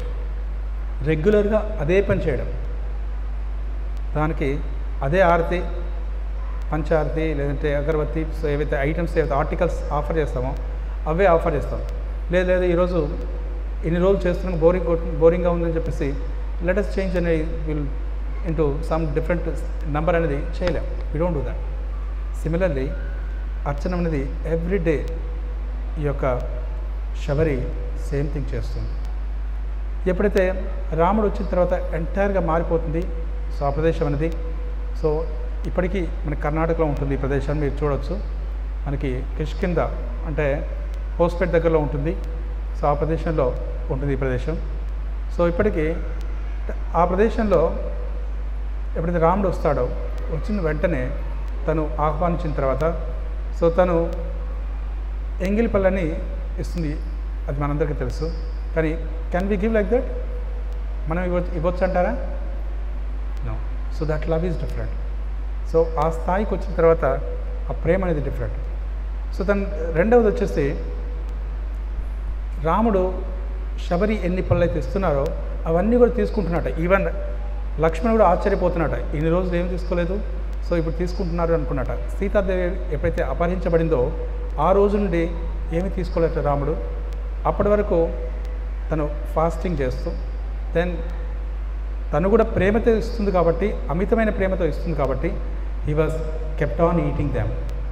రెగ్యులర్గా అదే పని చేయడం దానికి అదే ఆరతి పంచారతి లేదంటే అగరబత్తి సో ఏవైతే ఐటమ్స్ ఏవైతే ఆర్టికల్స్ ఆఫర్ చేస్తామో అవే ఆఫర్ చేస్తాం లేదు లేదు ఈరోజు ఇన్ని రోజులు చేస్తున్నాం బోరింగ్ బోరింగ్గా ఉందని చెప్పేసి లెటెస్ట్ చేంజ్ అనేది will into some different number అనేది చేయలేం we don't do that similarly అర్చన అనేది ఎవ్రీ డే ఈ యొక్క శబరి సేమ్ థింగ్ చేస్తుంది ఎప్పుడైతే రాముడు వచ్చిన తర్వాత ఎంటైర్గా మారిపోతుంది సో ఆ ప్రదేశం అనేది సో ఇప్పటికీ మన కర్ణాటకలో ఉంటుంది ఈ ప్రదేశం మీరు చూడొచ్చు మనకి కిష్కింద అంటే హోస్పేట్ దగ్గరలో ఉంటుంది సో ఆ ప్రదేశంలో ఉంటుంది ఈ ప్రదేశం సో ఇప్పటికీ ఆ ప్రదేశంలో ఎప్పుడైతే రాముడు వస్తాడో వచ్చిన వెంటనే తను ఆహ్వానించిన తర్వాత సో తను ఎంగిలి పళ్ళని ఇస్తుంది అది మనందరికీ తెలుసు కానీ can we give like that మనం ఇవ్వచ్చు ఇవ్వచ్చు అంటారా no so that love is different so ఆ స్థాయికి వచ్చిన తర్వాత ఆ ప్రేమ అనేది డిఫరెంట్ సో తను రెండవది వచ్చేసి రాముడు శబరి ఎన్ని పనులు అయితే ఇస్తున్నారో అవన్నీ కూడా తీసుకుంటున్నట ఈవెన్ లక్ష్మణ్ కూడా ఆశ్చర్యపోతున్నట ఇన్ని రోజులు ఏం తీసుకోలేదు సో ఇప్పుడు తీసుకుంటున్నారు అనుకున్నట సీతాదేవి ఎప్పుడైతే అపహరించబడిందో ఆ రోజు నుండి ఏమీ తీసుకోలేట రాముడు అప్పటి వరకు తను ఫాస్టింగ్ చేస్తూ దెన్ తను కూడా ప్రేమతో ఇస్తుంది కాబట్టి అమితమైన ప్రేమతో ఇస్తుంది కాబట్టి he was kept on eating them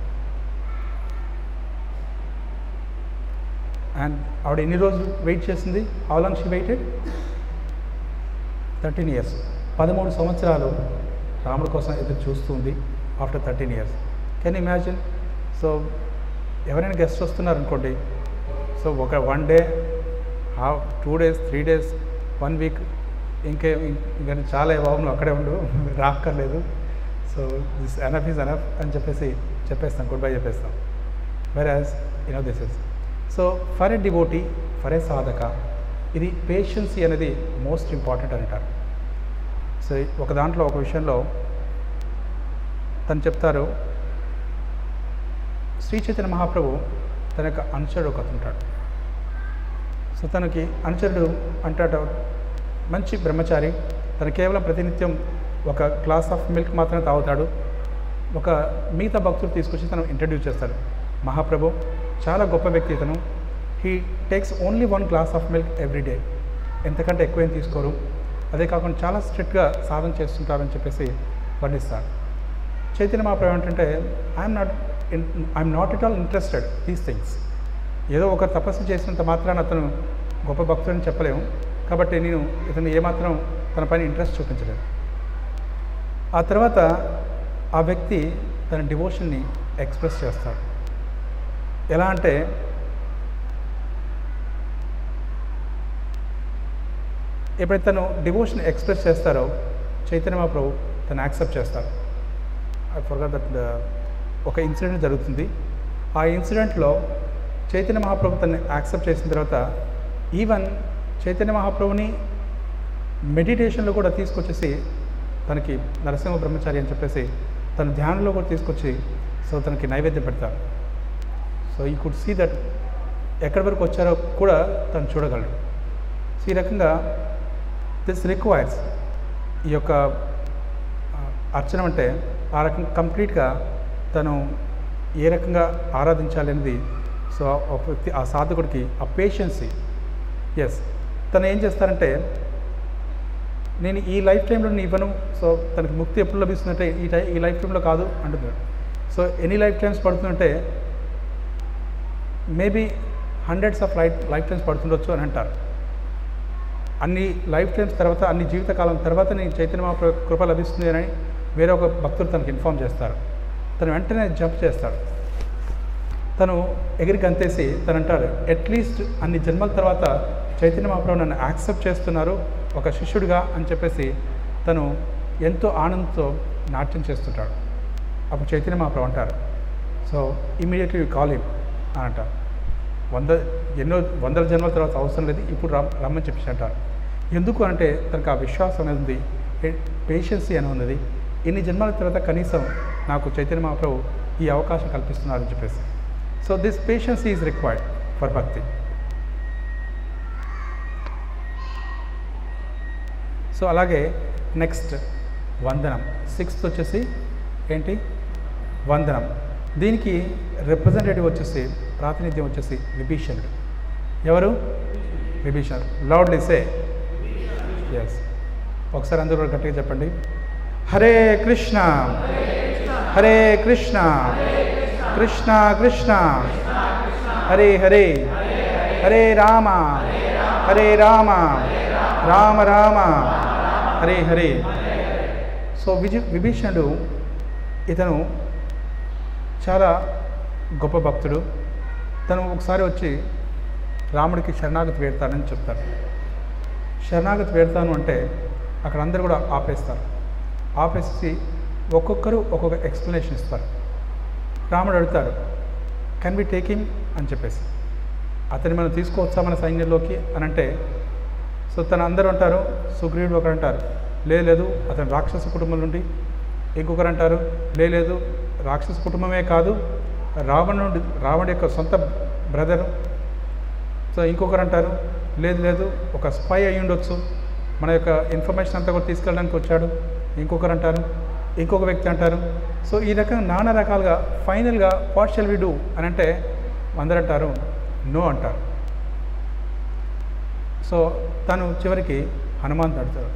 and ఆవిడ ఎన్ని రోజులు వెయిట్ చేసింది how long she waited thirteen years పదమూడు సంవత్సరాలు రాముడి కోసం ఎదురు చూస్తుంది after thirteen years can imagine so ఎవరైనా గెస్ట్ వస్తున్నారు అనుకోండి సో ఒక one day half two days three days one week ఇంకే ఇంకా చాలా బాబు నువ్వు అక్కడే ఉండు రాక్కర్లేదు so this enough is enough అని చెప్పేసి చెప్పేస్తాం గుడ్ బై చెప్పేస్తాం where as you know this is so for a devotee for a sadhaka ఇది పేషెన్సీ అనేది మోస్ట్ ఇంపార్టెంట్ అంటారు సో ఒక దాంట్లో ఒక విషయంలో తను చెప్తారు శ్రీ చైతన్య మహాప్రభు తన యొక్క అనుచరుడు ఒక ఉంటాడు సో తనకి అనుచరుడు అంటాడు మంచి బ్రహ్మచారి తను కేవలం ప్రతినిత్యం ఒక గ్లాస్ ఆఫ్ మిల్క్ మాత్రమే తాగుతాడు ఒక మిగతా భక్తులు తీసుకొచ్చి తను ఇంట్రడ్యూస్ చేస్తాడు మహాప్రభు చాలా గొప్ప వ్యక్తి ఇతను he takes only one glass of milk every day ఎంతకంటే ఎక్కువ ఏం తీసుకోరు అదే కాకుండా చాలా స్ట్రిక్ట్గా సాధన చేస్తుంటారని చెప్పేసి వర్ణిస్తాడు చైతన్య మహాప్రభు ఏంటంటే I'm not I'm not at all interested these things ఏదో ఒక తపస్సు చేసినంత మాత్రాన అతను గొప్ప భక్తుడని చెప్పలేము కాబట్టి నేను ఇతను ఏమాత్రం తన పైన ఇంట్రెస్ట్ చూపించలేదు ఆ తర్వాత ఆ వ్యక్తి తన డివోషన్ని ఎక్స్ప్రెస్ చేస్తాడు ఎలా అంటే ఎప్పుడైతే తను డివోషన్ ఎక్స్ప్రెస్ చేస్తారో చైతన్య మహాప్రభు తను యాక్సెప్ట్ చేస్తారు ఐ ఫర్గా దట్ ఒక ఇన్సిడెంట్ జరుగుతుంది ఆ ఇన్సిడెంట్లో చైతన్య మహాప్రభు తను యాక్సెప్ట్ చేసిన తర్వాత ఈవెన్ చైతన్య మహాప్రభుని మెడిటేషన్లో కూడా తీసుకొచ్చేసి తనకి నరసింహ బ్రహ్మచారి అని చెప్పేసి తన ధ్యానంలో కూడా తీసుకొచ్చి సో తనకి నైవేద్యం పెడతారు సో ఈ కుడ్ సీ దట్ ఎక్కడి వరకు వచ్చారో కూడా తను చూడగలడు సో ఈ రకంగా దిస్ రిక్వైర్స్ ఈ యొక్క ఆ, అర్చన అంటే ఆ రకంగా కంప్లీట్గా తను ఏ రకంగా ఆరాధించాలి అనేది సో ఆ వ్యక్తి ఆ సాధకుడికి ఆ పేషెన్సీ ఎస్ తను ఏం చేస్తారంటే నేను ఈ లైఫ్ టైంలో నేను ఇవ్వను సో తనకి ముక్తి ఎప్పుడు లభిస్తుందంటే ఈ టై ఈ లైఫ్ టైంలో కాదు అంటున్నాడు సో ఎనీ లైఫ్ టైమ్స్ పడుతుందంటే maybe hundreds of life life times పడుతుండొచ్చు అని అంటారు అన్ని లైఫ్ టైమ్స్ తర్వాత అన్ని జీవితకాలం తర్వాత నీ చైతన్య మహాప్రభు కృప లభిస్తుంది అని వేరే ఒక భక్తుడు తనకి ఇన్ఫామ్ చేస్తారు తను వెంటనే జంప్ చేస్తాడు తను ఎగిరి గంతేసి తను అంటాడు అట్లీస్ట్ అన్ని జన్మల తర్వాత చైతన్య మహాప్రభు నన్ను యాక్సెప్ట్ చేస్తున్నారు ఒక శిష్యుడిగా అని చెప్పేసి తను ఎంతో ఆనందంతో నాట్యం చేస్తుంటాడు అప్పుడు చైతన్య మహాప్రభు అంటారు so immediately you call him అని అంటారు వంద ఎన్నో వందల జన్మల తర్వాత అవసరం లేదు ఇప్పుడు రమ్ రమ్మని చెప్పేసి అంటారు ఎందుకు అంటే తనకు ఆ విశ్వాసం అనేది ఉంది పేషెన్సీ అని ఉన్నది ఇన్ని జన్మల తర్వాత కనీసం నాకు చైతన్య మహాప్రభు ఈ అవకాశం కల్పిస్తున్నారని చెప్పేసి so this patience is required for bhakti so అలాగే నెక్స్ట్ వందనం సిక్స్త్ వచ్చేసి ఏంటి వందనం దీనికి రిప్రజెంటేటివ్ వచ్చేసి ప్రాతినిధ్యం వచ్చేసి విభీషణుడు ఎవరు విభీషణుడు లౌడ్లీ సే ఎస్ ఒకసారి అందరూ కూడా గట్టిగా చెప్పండి హరే కృష్ణ హరే కృష్ణ కృష్ణ కృష్ణ హరే హరే హరే రామ హరే రామ రామ రామ హరే హరే సో విజి విభీషణుడు ఇతను చాలా గొప్ప భక్తుడు తను ఒకసారి వచ్చి రాముడికి శరణాగతి వేడతానని చెప్తారు శరణాగతి వేడతాను అంటే అక్కడ అందరూ కూడా ఆపేస్తారు ఆపేసి ఒక్కొక్కరు ఒక్కొక్క ఎక్స్ప్లెనేషన్ ఇస్తారు రాముడు అడుగుతాడు కెన్ బి టేకింగ్ అని చెప్పేసి అతన్ని మనం తీసుకోవచ్చా మన సైన్యంలోకి అని అంటే సో తను అందరూ అంటారు సుగ్రీవుడు ఒకరు అంటారు "లే, లేదు అతను రాక్షస కుటుంబం నుండి ఇంకొకరు అంటారు "లే, లేదు రాక్షస కుటుంబమే కాదు రావణుడి రావణుడి యొక్క సొంత బ్రదరు సో ఇంకొకరు అంటారు లేదు లేదు ఒక స్పై అయి ఉండొచ్చు మన యొక్క ఇన్ఫర్మేషన్ అంతా కూడా తీసుకెళ్ళడానికి వచ్చాడు ఇంకొకరు అంటారు ఇంకొక వ్యక్తి అంటారు సో ఈ రకంగా నానా రకాలుగా ఫైనల్గా వాట్ షెల్ వి డూ అని అంటే అందరు అంటారు నో అంటారు సో తను చివరికి హనుమాన్ అడుగుతాడు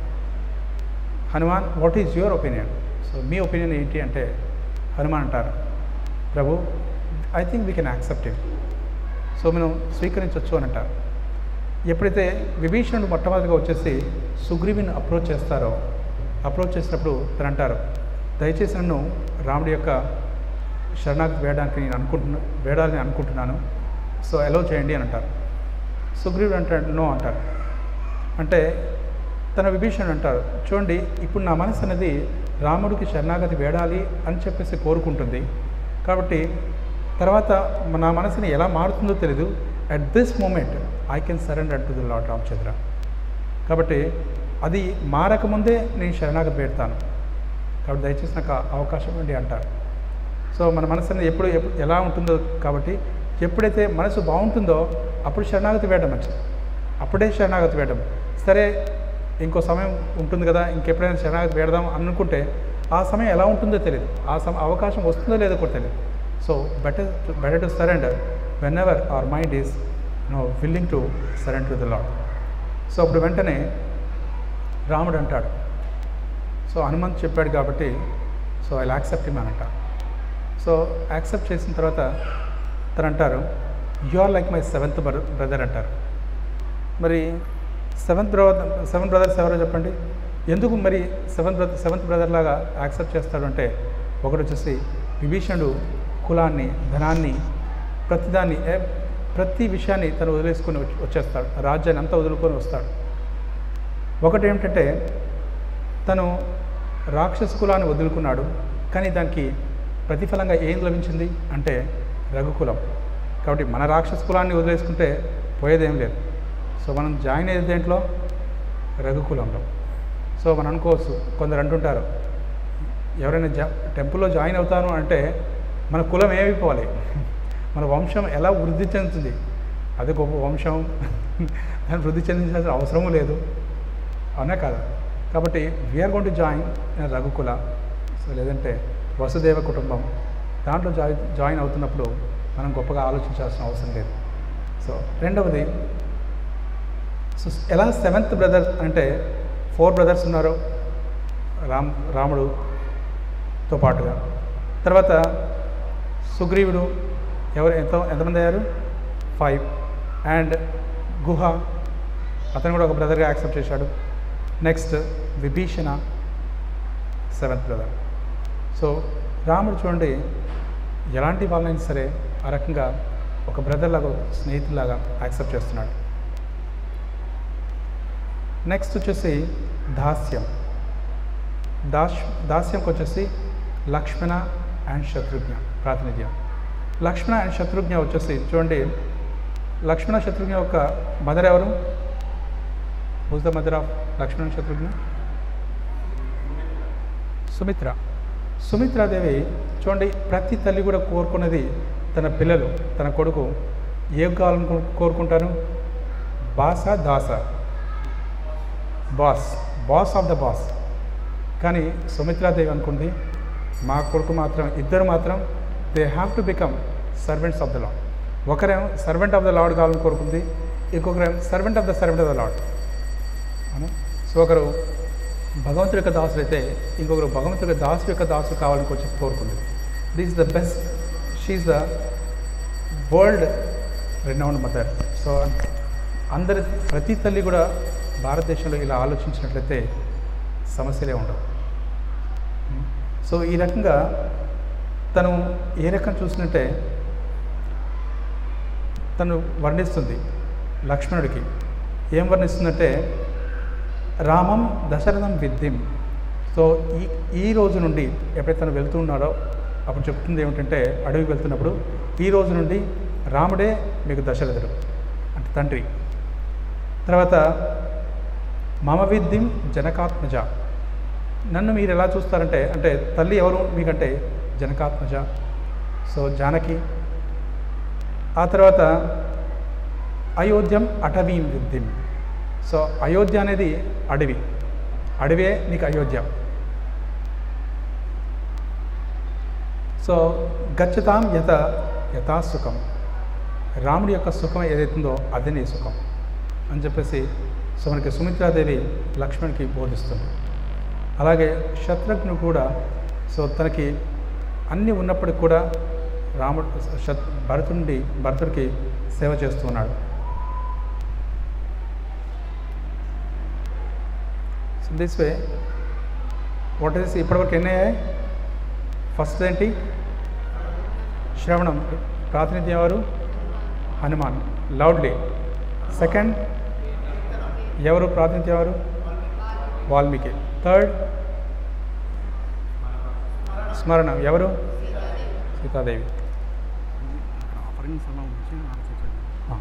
Hanuman what is your opinion so మీ ఒపీనియన్ ఏంటి అంటే హనుమాన్ అంటారు Prabhu I think we can accept it so మనం స్వీకరించవచ్చు అని అంటారు ఎప్పుడైతే విభీషణుడు మొట్టమొదటిగా వచ్చేసి సుగ్రీవిని అప్రోచ్ చేస్తారో అప్రోచ్ చేసినప్పుడు తను అంటారు దయచేసి నన్ను రాముడి యొక్క శరణాగతి వేయడానికి నేను అనుకుంటున్నా వేడాలని అనుకుంటున్నాను సో అలౌ చేయండి అని అంటారు సుగ్రీవుడు అంటాడు నో అంటారు అంటే తన విభీషణుడు అంటారు చూడండి ఇప్పుడు నా మనసు అనేది రాముడికి శరణాగతి వేడాలి అని చెప్పేసి కోరుకుంటుంది కాబట్టి తర్వాత నా మనసుని ఎలా మారుతుందో తెలీదు at this moment I can surrender to the lord Ramachandra కాబట్టి అది మారకముందే నేను శరణాగతి పెడతాను కాబట్టి దయచేసి నాకు ఆ అవకాశం ఇవ్వండి అంటారు సో మన మనసు అనేది ఎప్పుడు ఎప్పుడు ఎలా ఉంటుందో కాబట్టి ఎప్పుడైతే మనసు బాగుంటుందో అప్పుడు శరణాగతి వేయడం మంచిది అప్పుడే శరణాగతి వేయడం సరే ఇంకో సమయం ఉంటుంది కదా ఇంకెప్పుడైనా శరణాగతి వేడదాం అనుకుంటే ఆ సమయం ఎలా ఉంటుందో తెలియదు ఆ సమ అవకాశం వస్తుందో లేదో కూడా తెలియదు so better better to surrender whenever our mind is no willing to surrender to the lord so అప్పుడు వెంటనే రాముడు అంటాడు సో హనుమంత్ చెప్పాడు కాబట్టి సో ఐ యాక్సెప్ట్ హిమ్ అని అంటారు సో యాక్సెప్ట్ చేసిన తర్వాత తను అంటారు you are like my seventh brother అంటారు మరి సెవెంత్ బ్రదర్ సెవెంత్ బ్రదర్స్ ఎవరో చెప్పండి ఎందుకు మరి సెవెంత్ బ్రదర్ సెవెంత్ బ్రదర్ లాగా యాక్సెప్ట్ చేస్తాడు అంటే ఒకటి వచ్చేసి విభీషణుడు కులాన్ని ధనాన్ని ప్రతిదాన్ని ఏ- ప్రతి విషయాన్ని తను వదిలేసుకొని వచ్చి- వచ్చేస్తాడు రాజ్యాన్ని అంతా వదులుకొని వస్తాడు ఒకటి ఏమిటంటే తను రాక్షస కులాన్ని వదులుకున్నాడు కానీ దానికి ప్రతిఫలంగా ఏం లభించింది అంటే రఘుకులం కాబట్టి మన రాక్షస కులాన్ని వదిలేసుకుంటే పోయేదేం లేదు సో మనం జాయిన్ అయ్యేది దేంట్లో రఘుకులంలో సో మనం అనుకోవచ్చు కొందరు అంటుంటారు ఎవరైనా జా టెంపుల్లో జాయిన్ అవుతాను అంటే మన కులం ఏమైపోవాలి మన వంశం ఎలా వృద్ధి చెందుతుంది అది గొప్ప వంశం దాన్ని వృద్ధి చెందించాల్సిన అవసరము లేదు అవునా కాదా కాబట్టి we're going to join Raghukula so లేదంటే వసుదేవ కుటుంబం దాంట్లో జాయి జాయిన్ అవుతున్నప్పుడు మనం గొప్పగా ఆలోచించాల్సిన అవసరం లేదు సో రెండవది సో ఎలా సెవెంత్ బ్రదర్ అంటే ఫోర్ బ్రదర్స్ ఉన్నారు రామ్ రాముడుతో పాటుగా తర్వాత సుగ్రీవుడు ఎవరు ఎంత ఎంతమంది అయ్యారు ఫైవ్ అండ్ గుహ అతను కూడా ఒక బ్రదర్గా యాక్సెప్ట్ చేశాడు next Vibhishana seventh brother so రాముడు చూడండి ఎలాంటి వాళ్ళైనా సరే ఆ రకంగా ఒక బ్రదర్ లాగా ఒక స్నేహితులాగా యాక్సెప్ట్ చేస్తున్నాడు నెక్స్ట్ వచ్చేసి దాస్యం దాస్ దాస్యంకి వచ్చేసి లక్ష్మణ అండ్ శత్రుఘ్న ప్రాతినిధ్యం లక్ష్మణ అండ్ శత్రుఘ్న వచ్చేసి చూడండి లక్ష్మణ శత్రుఘ్న యొక్క మదర్ ఎవరు who's the mother of Lakshmana Shatrughna Sumitra Sumitradevi చూడండి ప్రతి తల్లి కూడా కోరుకున్నది తన పిల్లలు తన కొడుకు ఏం కావాలని కో- కోరుకుంటారు బాస దాస boss boss of the boss కానీ సుమిత్రాదేవి అనుకుంది మా కొడుకు మాత్రం ఇద్దరు మాత్రం they have to become servants of the lord ఒకరేమో సర్వెంట్ ఆఫ్ ద లాడ్ కావాలని కోరుకుంది ఇంకొకరేమో servant of the servant of the lord అవునా సో ఒకరు భగవంతుడి యొక్క దాసులు అయితే ఇంకొకరు భగవంతుడి యొక్క దాసు యొక్క దాసు కావాలని కొంచెం కోరుకుంది this the best she the world renowned mother so అందరి ప్రతి తల్లి కూడా భారతదేశంలో ఇలా ఆలోచించినట్లయితే సమస్యలే ఉండవు సో ఈ రకంగా తను ఏ రకం చూసినట్టే తను వర్ణిస్తుంది లక్ష్మణుడికి ఏం వర్ణిస్తుందంటే రామం దశరథం విద్యం సో ఈ ఈ రోజు నుండి ఎప్పుడైతే తను వెళ్తూ ఉన్నాడో అప్పుడు చెప్తుంది ఏమిటంటే అడవికి వెళ్తున్నప్పుడు ఈ రోజు నుండి రాముడే మీకు దశరథుడు అంటే తండ్రి తర్వాత మమ విద్యం జనకాత్మజ నన్ను మీరు ఎలా చూస్తారంటే అంటే తల్లి ఎవరు మీకంటే జనకాత్మజ సో జానకి ఆ తర్వాత అయోధ్యం అటవీం విద్యం సో అయోధ్య అనేది అడవి అడవే నీకు అయోధ్య సో గచ్చతాం యత యథా సుఖం రాముడి యొక్క సుఖం ఏదైతుందో అదే నీ సుఖం అని చెప్పేసి సో మనకి సుమిత్రాదేవి లక్ష్మణ్కి బోధిస్తుంది అలాగే శత్రుఘ్ను కూడా సో తనకి అన్నీ ఉన్నప్పటికి కూడా రాముడు శత్ భరతుడి భరతుడికి సేవ చేస్తూ ఉన్నాడు so this way what is ఇప్పటివరకు ఎన్ని అయ్యాయి ఫస్ట్ ఏంటి శ్రవణం ప్రాతినిధ్యం ఎవరు హనుమాన్ లౌడ్లీ సెకండ్ ఎవరు ప్రాతినిధ్యం ఎవరు వాల్మీకి థర్డ్ స్మరణ ఎవరు సీతాదేవి ఆఫరింగ్ సభ నుంచి ఆలోచించాను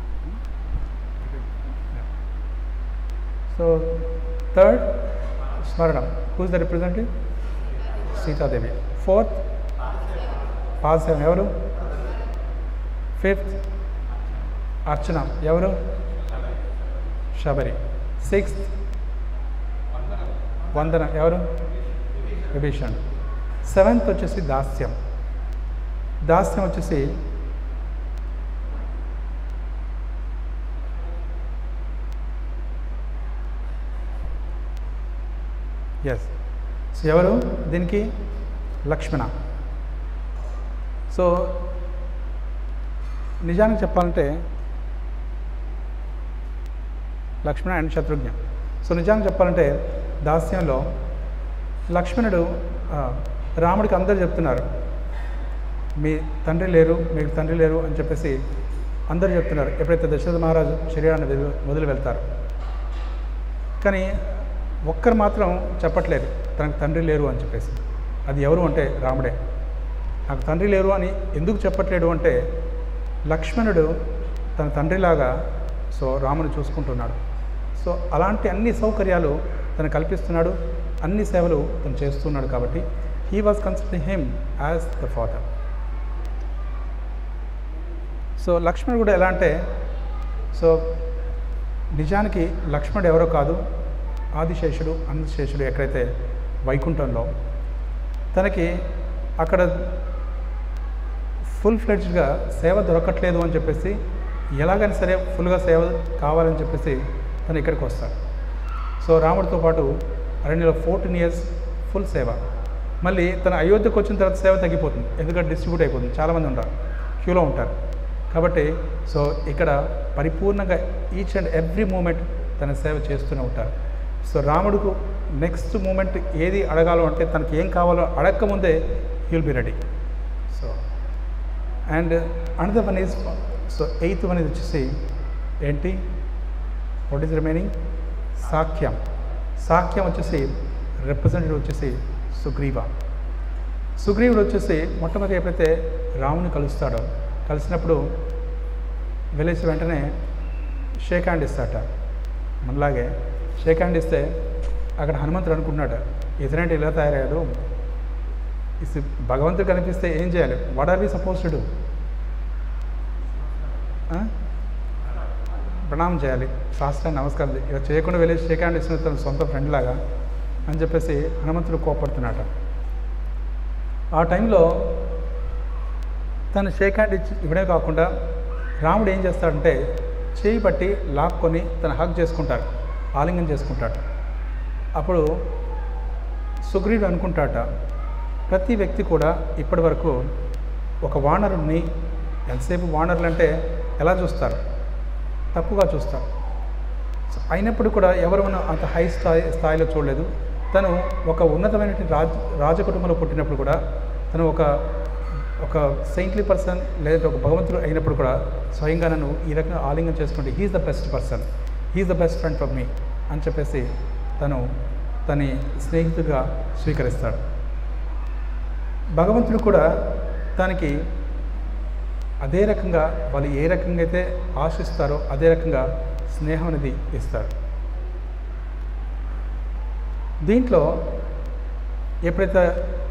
సో థర్డ్ స్మరణం who's the representative Sitadevi fourth పాదసేవం ఎవరు ఫిఫ్త్ అర్చన ఎవరు శబరి సిక్స్త్ వందన ఎవరు విభీషణ్ సెవెంత్ వచ్చేసి దాస్యం దాస్యం వచ్చేసి ఎస్ సో ఎవరు దీనికి లక్ష్మణ సో నిజానికి చెప్పాలంటే లక్ష్మణ అండ్ శత్రుఘ్న సో నిజానికి చెప్పాలంటే దాస్యంలో లక్ష్మణుడు ఆ, రాముడికి అందరు చెప్తున్నారు మీ తండ్రి లేరు మీకు తండ్రి లేరు అని చెప్పేసి అందరూ చెప్తున్నారు ఎప్పుడైతే దశరథ మహారాజు శరీరాన్ని వదిలి వదిలి వెళ్తారు కానీ ఒక్కరు మాత్రం చెప్పట్లేదు తనకు తండ్రి లేరు అని చెప్పేసి అది ఎవరు అంటే రాముడే నాకు తండ్రి లేరు అని ఎందుకు చెప్పట్లేడు అంటే లక్ష్మణుడు తన తండ్రిలాగా సో రాముని చూసుకుంటున్నాడు సో అలాంటి అన్ని సౌకర్యాలు తను కల్పిస్తున్నాడు అన్ని సేవలు తను చేస్తున్నాడు కాబట్టి he was considering him as the father so లక్ష్మణుడు కూడా ఎలా అంటే సో నిజానికి లక్ష్మణుడు ఎవరో కాదు ఆదిశేషుడు అందశేషుడు ఎక్కడైతే వైకుంఠంలో తనకి అక్కడ ఫుల్ ఫ్లెడ్జ్డ్గా సేవ దొరకట్లేదు అని చెప్పేసి ఎలాగైనా సరే ఫుల్గా సేవ కావాలని చెప్పేసి తను ఇక్కడికి వస్తాడు సో రాముడితో పాటు అరణ్యలో ఫోర్టీన్ ఇయర్స్ ఫుల్ సేవ మళ్ళీ తన అయోధ్యకు వచ్చిన తర్వాత సేవ తగ్గిపోతుంది ఎందుకంటే డిస్ట్రిబ్యూట్ అయిపోతుంది చాలామంది ఉంటారు క్యూలో ఉంటారు కాబట్టి సో ఇక్కడ పరిపూర్ణంగా ఈచ్ అండ్ ఎవ్రీ మూమెంట్ తన సేవ చేస్తూనే ఉంటారు సో రాముడికు నెక్స్ట్ మూమెంట్ ఏది అడగాలో అంటే తనకి ఏం కావాలో అడగకముందే will be ready so and another one is so eighth one ఇది వచ్చేసి ఏంటి వాట్ ఈస్ రిమైనింగ్ సాఖ్యం సాఖ్యం వచ్చేసి రిప్రజెంటేటివ్ వచ్చేసి సుగ్రీవ సుగ్రీవుడు వచ్చేసి మొట్టమొదటి ఎప్పుడైతే రాముని కలుస్తాడో కలిసినప్పుడు వెళ్ళేసి వెంటనే షేక్ హ్యాండ్ ఇస్తాట మనలాగే షేక్ హ్యాండ్ ఇస్తే అక్కడ హనుమంతుడు అనుకున్నాడు ఇతనేంటి ఇలా తయారయ్యాడు ఇస్ భగవంతుడు కనిపిస్తే ఏం చేయాలి what are we supposed to do ప్రణామం చేయాలి శాస్త్రాన్ని నమస్కారం చేయాలి. ఇలా చేయకుండా వెళ్ళి షేక్ హ్యాండ్ ఇస్తున్న తన సొంత ఫ్రెండ్ లాగా అని చెప్పేసి హనుమంతుడు కోపడుతున్నాట ఆ టైంలో తను షేక్ హ్యాండ్ ఇచ్చి ఇవ్వడే కాకుండా రాముడు ఏం చేస్తాడంటే చేయి పట్టి లాక్కొని తను హక్ చేసుకుంటాడు ఆలింగనం చేసుకుంటాడు అప్పుడు సుగ్రీవుడు అనుకుంటాట ప్రతి వ్యక్తి కూడా ఇప్పటి వరకు ఒక వానరుణ్ణి ఎంతసేపు వానరులు అంటే ఎలా చూస్తారు తక్కువగా చూస్తారు సో అయినప్పుడు కూడా ఎవరు మనం అంత హై స్థాయి స్థాయిలో చూడలేదు తను ఒక ఉన్నతమైనటువంటి రాజ రాజకుటుంబంలో పుట్టినప్పుడు కూడా తను ఒక ఒక సెయింట్లీ పర్సన్ లేదంటే ఒక భగవంతుడు అయినప్పుడు కూడా స్వయంగా నన్ను ఈ రకంగా ఆలింగం చేసుకుంటే he's the best person he's the best friend for me అని చెప్పేసి తను తన స్నేహితుడిగా స్వీకరిస్తాడు భగవంతుడు కూడా తనకి అదే రకంగా వాళ్ళు ఏ రకంగా అయితే ఆశిస్తారో అదే రకంగా స్నేహం అనేది ఇస్తారు దీంట్లో ఎప్పుడైతే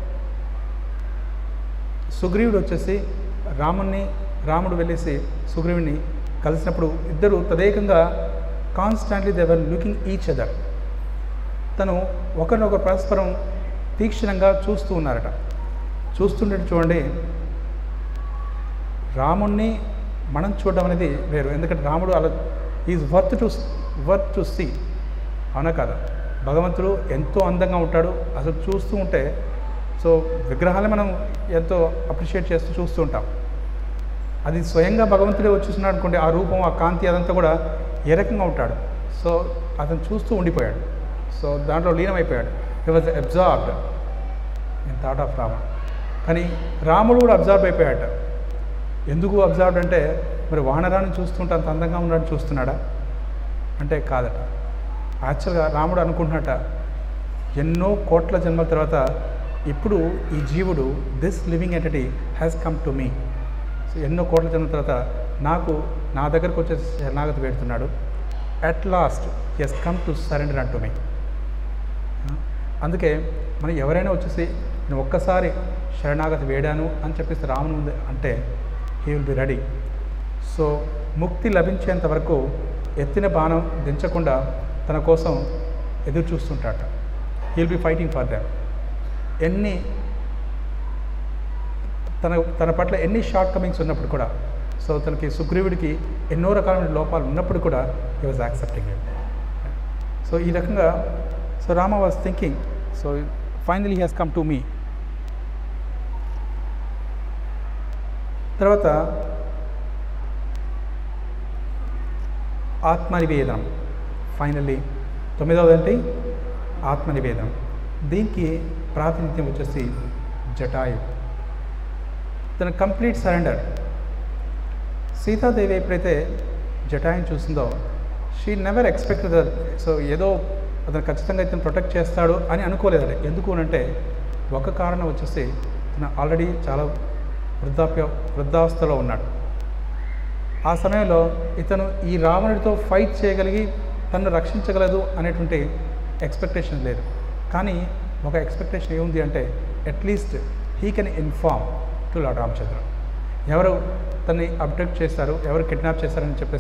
సుగ్రీవుడు వచ్చేసి రాముణ్ణి రాముడు వెళ్ళేసి సుగ్రీవుని కలిసినప్పుడు ఇద్దరు తదేకంగా constantly they were looking each other తను ఒకరినొకరు పరస్పరం తీక్షణంగా చూస్తూ ఉన్నారట చూస్తుంటే చూడండి రాముణ్ణి మనం చూడడం అనేది వేరు ఎందుకంటే రాముడు అలా is worth to worth to see అవునా కదా భగవంతుడు ఎంతో అందంగా ఉంటాడు అసలు చూస్తూ ఉంటే సో విగ్రహాలే మనం ఎంతో అప్రిషియేట్ చేస్తూ చూస్తూ ఉంటాం అది స్వయంగా భగవంతుడే వచ్చేస్తున్నాడు అనుకోండి ఆ రూపం ఆ కాంతి అదంతా కూడా ఏ రకంగా ఉంటాడు సో అతను చూస్తూ ఉండిపోయాడు సో దాంట్లో లీనమైపోయాడు he was absorbed in thought of Ravan కానీ రాముడు కూడా అబ్జార్బ్ అయిపోయాట ఎందుకు అబ్జర్వ్డ్ అంటే మరి వానరాన్ని చూస్తుంటే అంత అందంగా ఉన్నాడు చూస్తున్నాడా అంటే కాదట యాక్చువల్గా రాముడు అనుకుంటున్నట ఎన్నో కోట్ల జన్మల తర్వాత ఇప్పుడు ఈ జీవుడు this living entity has come to me so ఎన్నో కోట్ల జన్మల తర్వాత నాకు నా దగ్గరకు వచ్చే శరణాగతి పెడుతున్నాడు at last is come to surrender అంటూ మీ అందుకే మనం ఎవరైనా వచ్చేసి నేను ఒక్కసారి శరణాగతి వేడాను అని చెప్పేసి రాముని ముందు అంటే he will be ready so ముక్తి లభించేంత వరకు ఎత్తిన బాణం దించకుండా తన కోసం ఎదురు చూస్తుంటాట he will be fighting for them ఎన్ని తన తన పట్ల ఎన్ని షార్ట్ కమింగ్స్ ఉన్నప్పుడు కూడా సో తనకి సుగ్రీవుడికి ఎన్నో రకాలైన లోపాలు ఉన్నప్పుడు కూడా he was accepting it so ఈ రకంగా so Rama was thinking so finally has come to me తర్వాత ఆత్మనివేదనం ఫైనల్లీ తొమ్మిదవది ఏంటి ఆత్మనివేదనం దీనికి ప్రాతినిధ్యం వచ్చేసి జటాయు తన కంప్లీట్ సరెండర్ సీతాదేవి ఎప్పుడైతే జటాయుని చూసిందో షీ నెవర్ ఎక్స్పెక్ట్ సో ఏదో అతను ఖచ్చితంగా ఇతను ప్రొటెక్ట్ చేస్తాడు అని అనుకోలేదండి ఎందుకు అంటే ఒక కారణం వచ్చేసి తను ఆల్రెడీ చాలా వృద్ధాప్య వృద్ధావస్థలో ఉన్నాడు ఆ సమయంలో ఇతను ఈ రావణుడితో ఫైట్ చేయగలిగి తను రక్షించగలదు అనేటువంటి ఎక్స్పెక్టేషన్ లేదు కానీ ఒక ఎక్స్పెక్టేషన్ ఏముంది అంటే at least he can inform to lord Ramachandra ఎవరు తన్ని అబ్డక్ట్ చేశారు ఎవరు కిడ్నాప్ చేశారని చెప్పేసి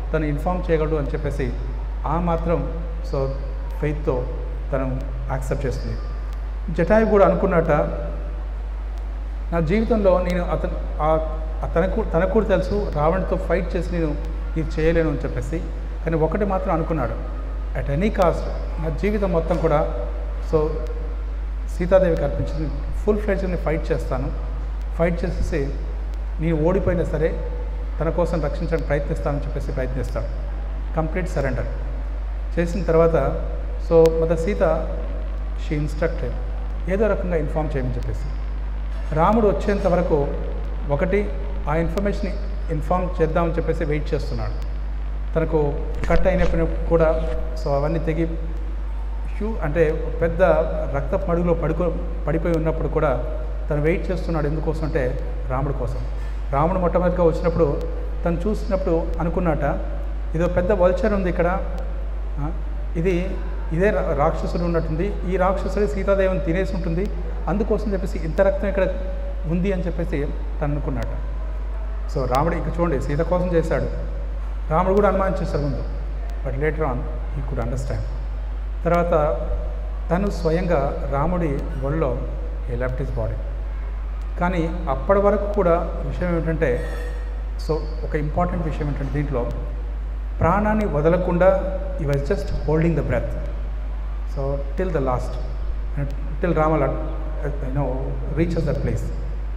తను ఇన్ఫామ్ చేయగలడు అని చెప్పేసి ఆ మాత్రం సో ఫెయిత్తో తను యాక్సెప్ట్ చేస్తుంది జటాయు కూడా అనుకున్నట్ట నా జీవితంలో నేను అతను ఆ- ఆ తనకు తనకు కూడా తెలుసు రావణ్తో ఫైట్ చేసి నేను ఇది చేయలేను అని చెప్పేసి కానీ ఒకటి మాత్రం అనుకున్నాడు అట్ ఎనీ కాస్ట్ నా జీవితం మొత్తం కూడా సో సీతాదేవికి అర్పించింది ఫుల్ ఫ్లెడ్జ్ని ఫైట్ చేస్తాను ఫైట్ చేసేసి నేను ఓడిపోయినా సరే తన కోసం రక్షించడానికి ప్రయత్నిస్తానని చెప్పేసి ప్రయత్నిస్తాడు కంప్లీట్ సరెండర్ చేసిన తర్వాత so mother Sita she instructed ఏదో రకంగా ఇన్ఫామ్ చేయమని చెప్పేసి రాముడు వచ్చేంత వరకు ఒకటి ఆ ఇన్ఫర్మేషన్ ఇన్ఫామ్ చేద్దామని చెప్పేసి వెయిట్ చేస్తున్నాడు తనకు కట్ అయినప్పుడు కూడా సో అవన్నీ తెగి హ్యూ అంటే పెద్ద రక్త మడుగులో పడుకో పడిపోయి ఉన్నప్పుడు కూడా తను వెయిట్ చేస్తున్నాడు ఎందుకోసం అంటే రాముడి కోసం రాముడు మొట్టమొదటిగా వచ్చినప్పుడు తను చూసినప్పుడు అనుకున్నట ఇదో పెద్ద వల్చర్ ఉంది ఇక్కడ ఆ, ఇది ఇదే రా- రాక్షసుడు ఉన్నట్టుంది ఈ రాక్షసుడు సీతాదేవిని తినేసి ఉంటుంది అందుకోసం చెప్పేసి ఇంత రక్తం ఇక్కడ ఉంది అని చెప్పేసి తను అనుకున్నట సో రాముడు ఇక్కడ చూడండి సీత కోసం చేశాడు రాముడు కూడా అనుమానించేశాడు ముందు but later on he could understand తర్వాత తను స్వయంగా రాముడి ఒళ్ళో ఏ లెఫ్ట్ హిస్ బాడీ కానీ అప్పటి వరకు కూడా విషయం ఏమిటంటే సో ఒక ఇంపార్టెంట్ విషయం ఏంటంటే దీంట్లో ప్రాణాన్ని వదలకుండా he was just holding the breath so till the last till రామల you know reaches that place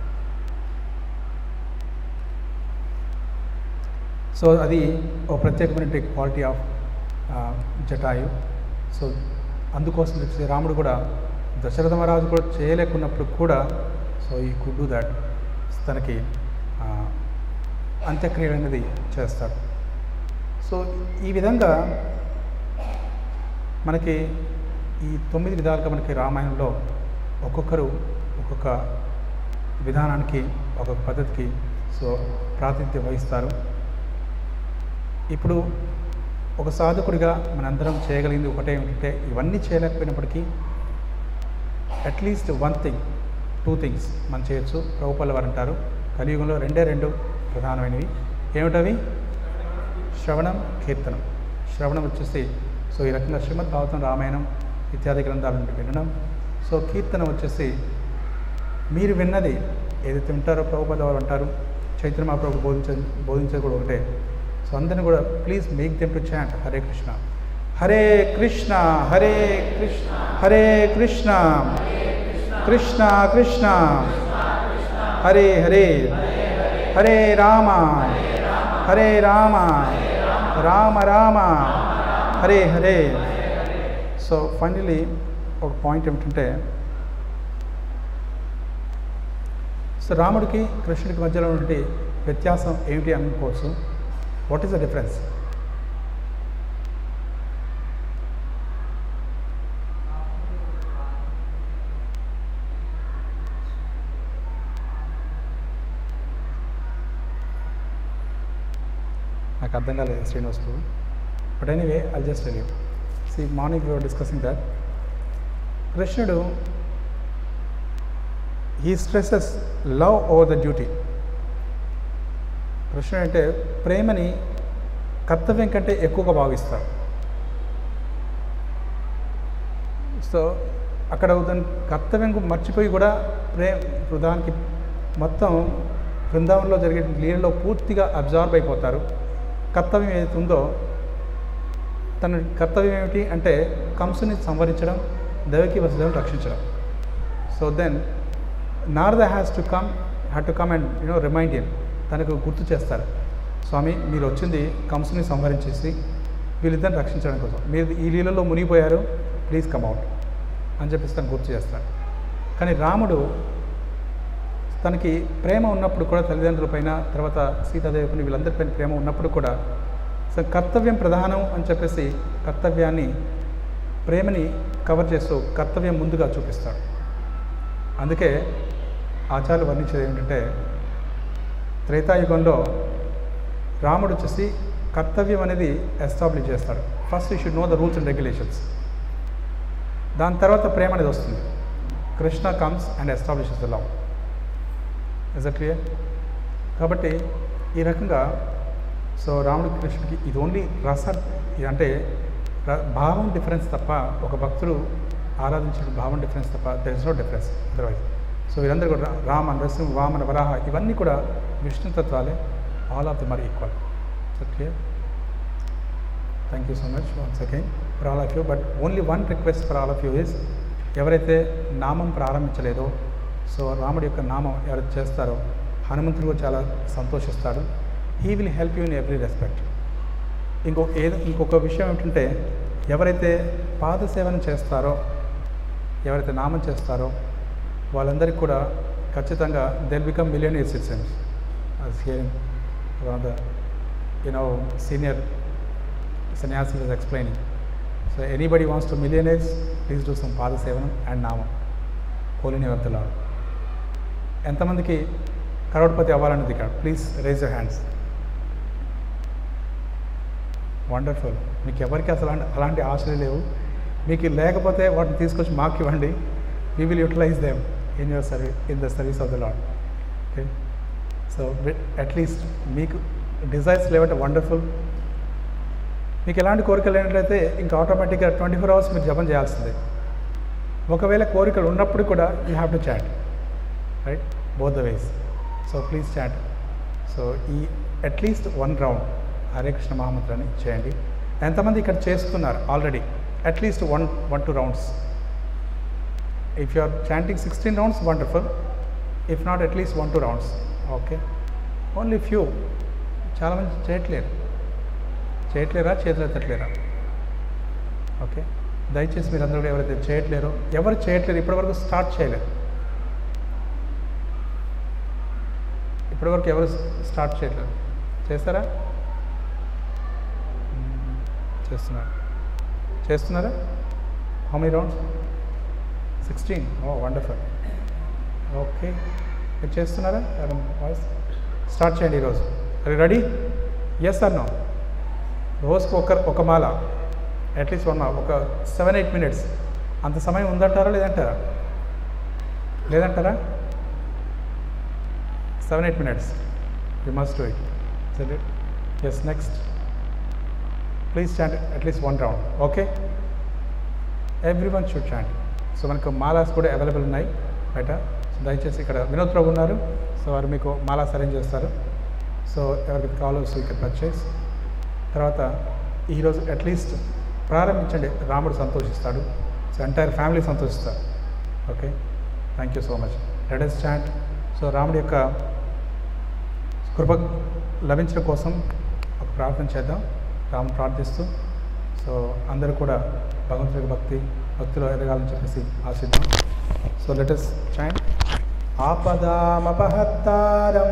so అది ఒక ప్రత్యేకమైన క్వాలిటీ ఆఫ్ జటాయు సో అందుకోసం చెప్పి రాముడు కూడా దశరథ మహారాజు కూడా చేయలేకున్నప్పుడు కూడా సో ఈ కుడ్ డూ దాట్ తనకి ఆ, అంత్యక్రియలు అనేది చేస్తాడు సో ఈ విధంగా మనకి ఈ తొమ్మిది విధాలుగా మనకి రామాయణంలో ఒక్కొక్కరు ఒక్కొక్క విధానానికి ఒక్కొక్క పద్ధతికి సో ప్రాతినిధ్యం వహిస్తారు ఇప్పుడు ఒక సాధకుడిగా మనందరం చేయగలిగింది ఒకటే ఏమిటంటే ఇవన్నీ చేయలేకపోయినప్పటికీ at least one thing two things మనం చేయొచ్చు ప్రభుపల్ల వారు అంటారు కలియుగంలో రెండే రెండు ప్రధానమైనవి ఏమిటవి శ్రవణం కీర్తనం శ్రవణం వచ్చేసి సో ఈ రకంగా శ్రీమద్ భాగవతం రామాయణం ఇత్యాది గ్రంథాల నుండి వినడం సో కీర్తనం వచ్చేసి మీరు విన్నది ఏదైతే వింటారో ప్రభుపద వారు అంటారు చైతన్య మహాప్రభు బోధించ బోధించేది కూడా ఒకటే సో అందరిని కూడా please make them to chant Hare Krishna Hare Krishna Hare Krishna Hare Krishna Krishna Krishna Hare Hare Hare Rama Hare Rama Rama Rama Hare Hare so finally ఒక పాయింట్ ఏమిటంటే సో రాముడికి కృష్ణుడికి మధ్యలో ఉన్నటువంటి వ్యత్యాసం ఏమిటి అనుకోవచ్చు వాట్ ఈస్ ద డిఫరెన్స్ నాకు అర్థం కాలేదు Srinivas Prabhu but anyway I just tell you this morning you are discussing that కృష్ణుడు he stresses love over the duty కృష్ణుడు అంటే ప్రేమని కర్తవ్యం కంటే ఎక్కువగా భావిస్తాడు సో అక్కడ దాని కర్తవ్యం మర్చిపోయి కూడా ప్రే ఇప్పుడు దానికి మొత్తం బృందావనంలో జరిగే లీలలో పూర్తిగా అబ్జార్బ్ అయిపోతారు కర్తవ్యం ఏదైతే ఉందో తన కర్తవ్యం ఏమిటి అంటే కంసుని సంవరించడం దేవకి వసుదేవుని రక్షించడం so then Narada has to come had to come and you know remind him తనకు గుర్తు చేస్తారు స్వామి మీరు వచ్చింది కంసుని సంహరించేసి వీళ్ళిద్దరిని రక్షించడం కోసం మీరు ఈ లీలలో మునిగిపోయారు ప్లీజ్ కమ్ అవుట్ అని చెప్పేసి తను గుర్తు చేస్తాడు కానీ రాముడు తనకి ప్రేమ ఉన్నప్పుడు కూడా తల్లిదండ్రులపైన తర్వాత సీతాదేవిపైన వీళ్ళందరిపైన ప్రేమ ఉన్నప్పుడు కూడా సో కర్తవ్యం ప్రధానం అని చెప్పేసి కర్తవ్యాన్ని ప్రేమని కవర్ చేస్తూ కర్తవ్యం ముందుగా చూపిస్తాడు అందుకే ఆచార్యులు వర్ణించేది ఏంటంటే త్రేతాయుగంలో రాముడు వచ్చేసి కర్తవ్యం అనేది ఎస్టాబ్లిష్ చేస్తాడు first you should know the rules and regulations దాని తర్వాత ప్రేమ అనేది వస్తుంది Krishna comes and establishes the love is a clear కాబట్టి ఈ రకంగా సో రాముడి కృష్ణుడికి ఇది ఓన్లీ రస ఇది అంటే ర- భావం డిఫరెన్స్ తప్ప ఒక భక్తుడు ఆరాధించిన భావం డిఫరెన్స్ తప్ప there is no difference otherwise so వీరందరూ కూడా రా- రామ నరసింహ వామన వరాహ ఇవన్నీ కూడా విష్ణు తత్వాలే all of them are equal so clear thank you so much once again for all of you but only one request for all of you is ఎవరైతే నామం ప్రారంభించలేదో so రాముడి యొక్క నామం ఎవరైతే చేస్తారో హనుమంతుడు కూడా చాలా సంతోషిస్తాడు he will help you in every respect ఇంకో ఏదో ఇంకొక విషయం ఏమిటంటే ఎవరైతే పాదసేవన చేస్తారో ఎవరైతే నామం చేస్తారో వాళ్ళందరికీ కూడా ఖచ్చితంగా they'll become millionaire citizens as hearing one of the you know senior sannyasi was explaining. So anybody wants to millionaires, please do some Padasevanam and Namam. Holy name of the Lord. ఎంతమందికి కరోడ్పతి అవ్వాలన్నది ఇక్కడ please raise your hands wonderful మీకు ఎవరికి అసలు అలాంటి అలాంటి ఆశలు లేవు మీకు లేకపోతే వాటిని తీసుకొచ్చి మాకు ఇవ్వండి we will utilize them in your service in the service of the lord okay so at least మీకు డిజైర్స్ లేవంటే వండర్ఫుల్ మీకు ఎలాంటి కోరికలు లేనట్లయితే ఇంకా ఆటోమేటిక్గా ట్వంటీ ఫోర్ అవర్స్ మీరు జపం చేయాల్సిందే ఒకవేళ కోరికలు ఉన్నప్పుడు కూడా you have to chant right both the ways so please chant so ఈ at least one round Hare Krishna మహామంత్రాన్ని చేయండి ఎంతమంది ఇక్కడ చేస్తున్నారు already at least one one two rounds if you are chanting sixteen rounds wonderful if not at least one two rounds okay only few చాలామంది చేయట్లేరు చేయట్లేరా చేతులు ఎత్తట్లేరా okay దయచేసి మీరు అందరూ కూడా ఎవరైతే చేయట్లేరో ఎవరు చేయట్లేరు ఇప్పటివరకు స్టార్ట్ చేయలేరు ఇప్పటివరకు ఎవరు స్టార్ట్ చేయట్లేదు చేస్తారా మ్మ్. చేస్తున్నారు చేస్తున్నారా how many rounds sixteen oh wonderful okay మీరు చేస్తున్నారా వాయిస్ స్టార్ట్ చేయండి ఈరోజు అది రెడీ ఎస్ అన్నో రోజుకు ఒక ఒక మాల అట్లీస్ట్ వన్ మాల ఒక సెవెన్ ఎయిట్ మినిట్స్ అంత సమయం ఉందంటారా లేదంటారా లేదంటారా seven eight minutes you must do it సరే yes next please chant at least one round okay every one should chant so మనకు మాలాస్ కూడా అవైలబుల్ ఉన్నాయి బయట సో దయచేసి ఇక్కడ వినోద్ ప్రభు ఉన్నారు సో వారు మీకు మాలాస్ అరేంజ్ చేస్తారు సో ఎవరికి కావాలో సో ఇక్కడ పర్చేస్ తర్వాత ఈరోజు అట్లీస్ట్ ప్రారంభించండి రాముడు సంతోషిస్తాడు సో ఎంటైర్ ఫ్యామిలీ సంతోషిస్తారు okay thank you so much let's chant so రాముడి యొక్క కృప లభించడం కోసం ఒక ప్రార్థన చేద్దాం రాము ప్రార్థిస్తూ సో అందరూ కూడా భగవంతుడి భక్తి భక్తిలో ఎదగాలని చెప్పేసి ఆశిద్దాం సో లెటెస్ చాంట్ ఆపదామపహత్తారం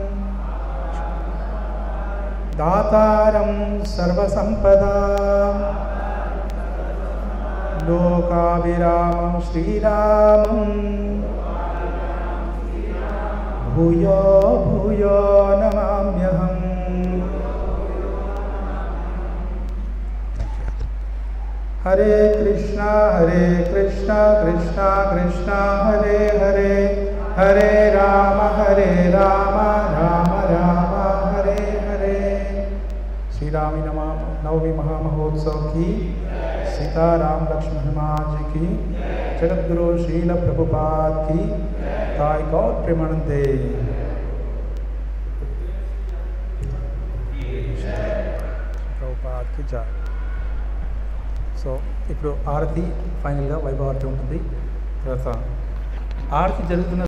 దాతారం సర్వసంపదా లోకావిరామం శ్రీరామం భూయో భూయో నమామ్యహం హరే కృష్ణ హరే కృష్ణ కృష్ణ కృష్ణ హరే హరే హరే రామ హరే రామ రామ రామ హరే హరే శ్రీరామి నమా నవమి మహామహోత్సव की सीताराम लक्ष्मण हनुमान जी की जगतगुरु शील प्रभुपाद की ताय गौर प्रेमानंदे ప్రభుపాద్ కి జై సో ఇప్పుడు ఆరతి ఫైనల్గా వైభవారతి ఉంటుంది తర్వాత ఆరతి జరుగుతున్న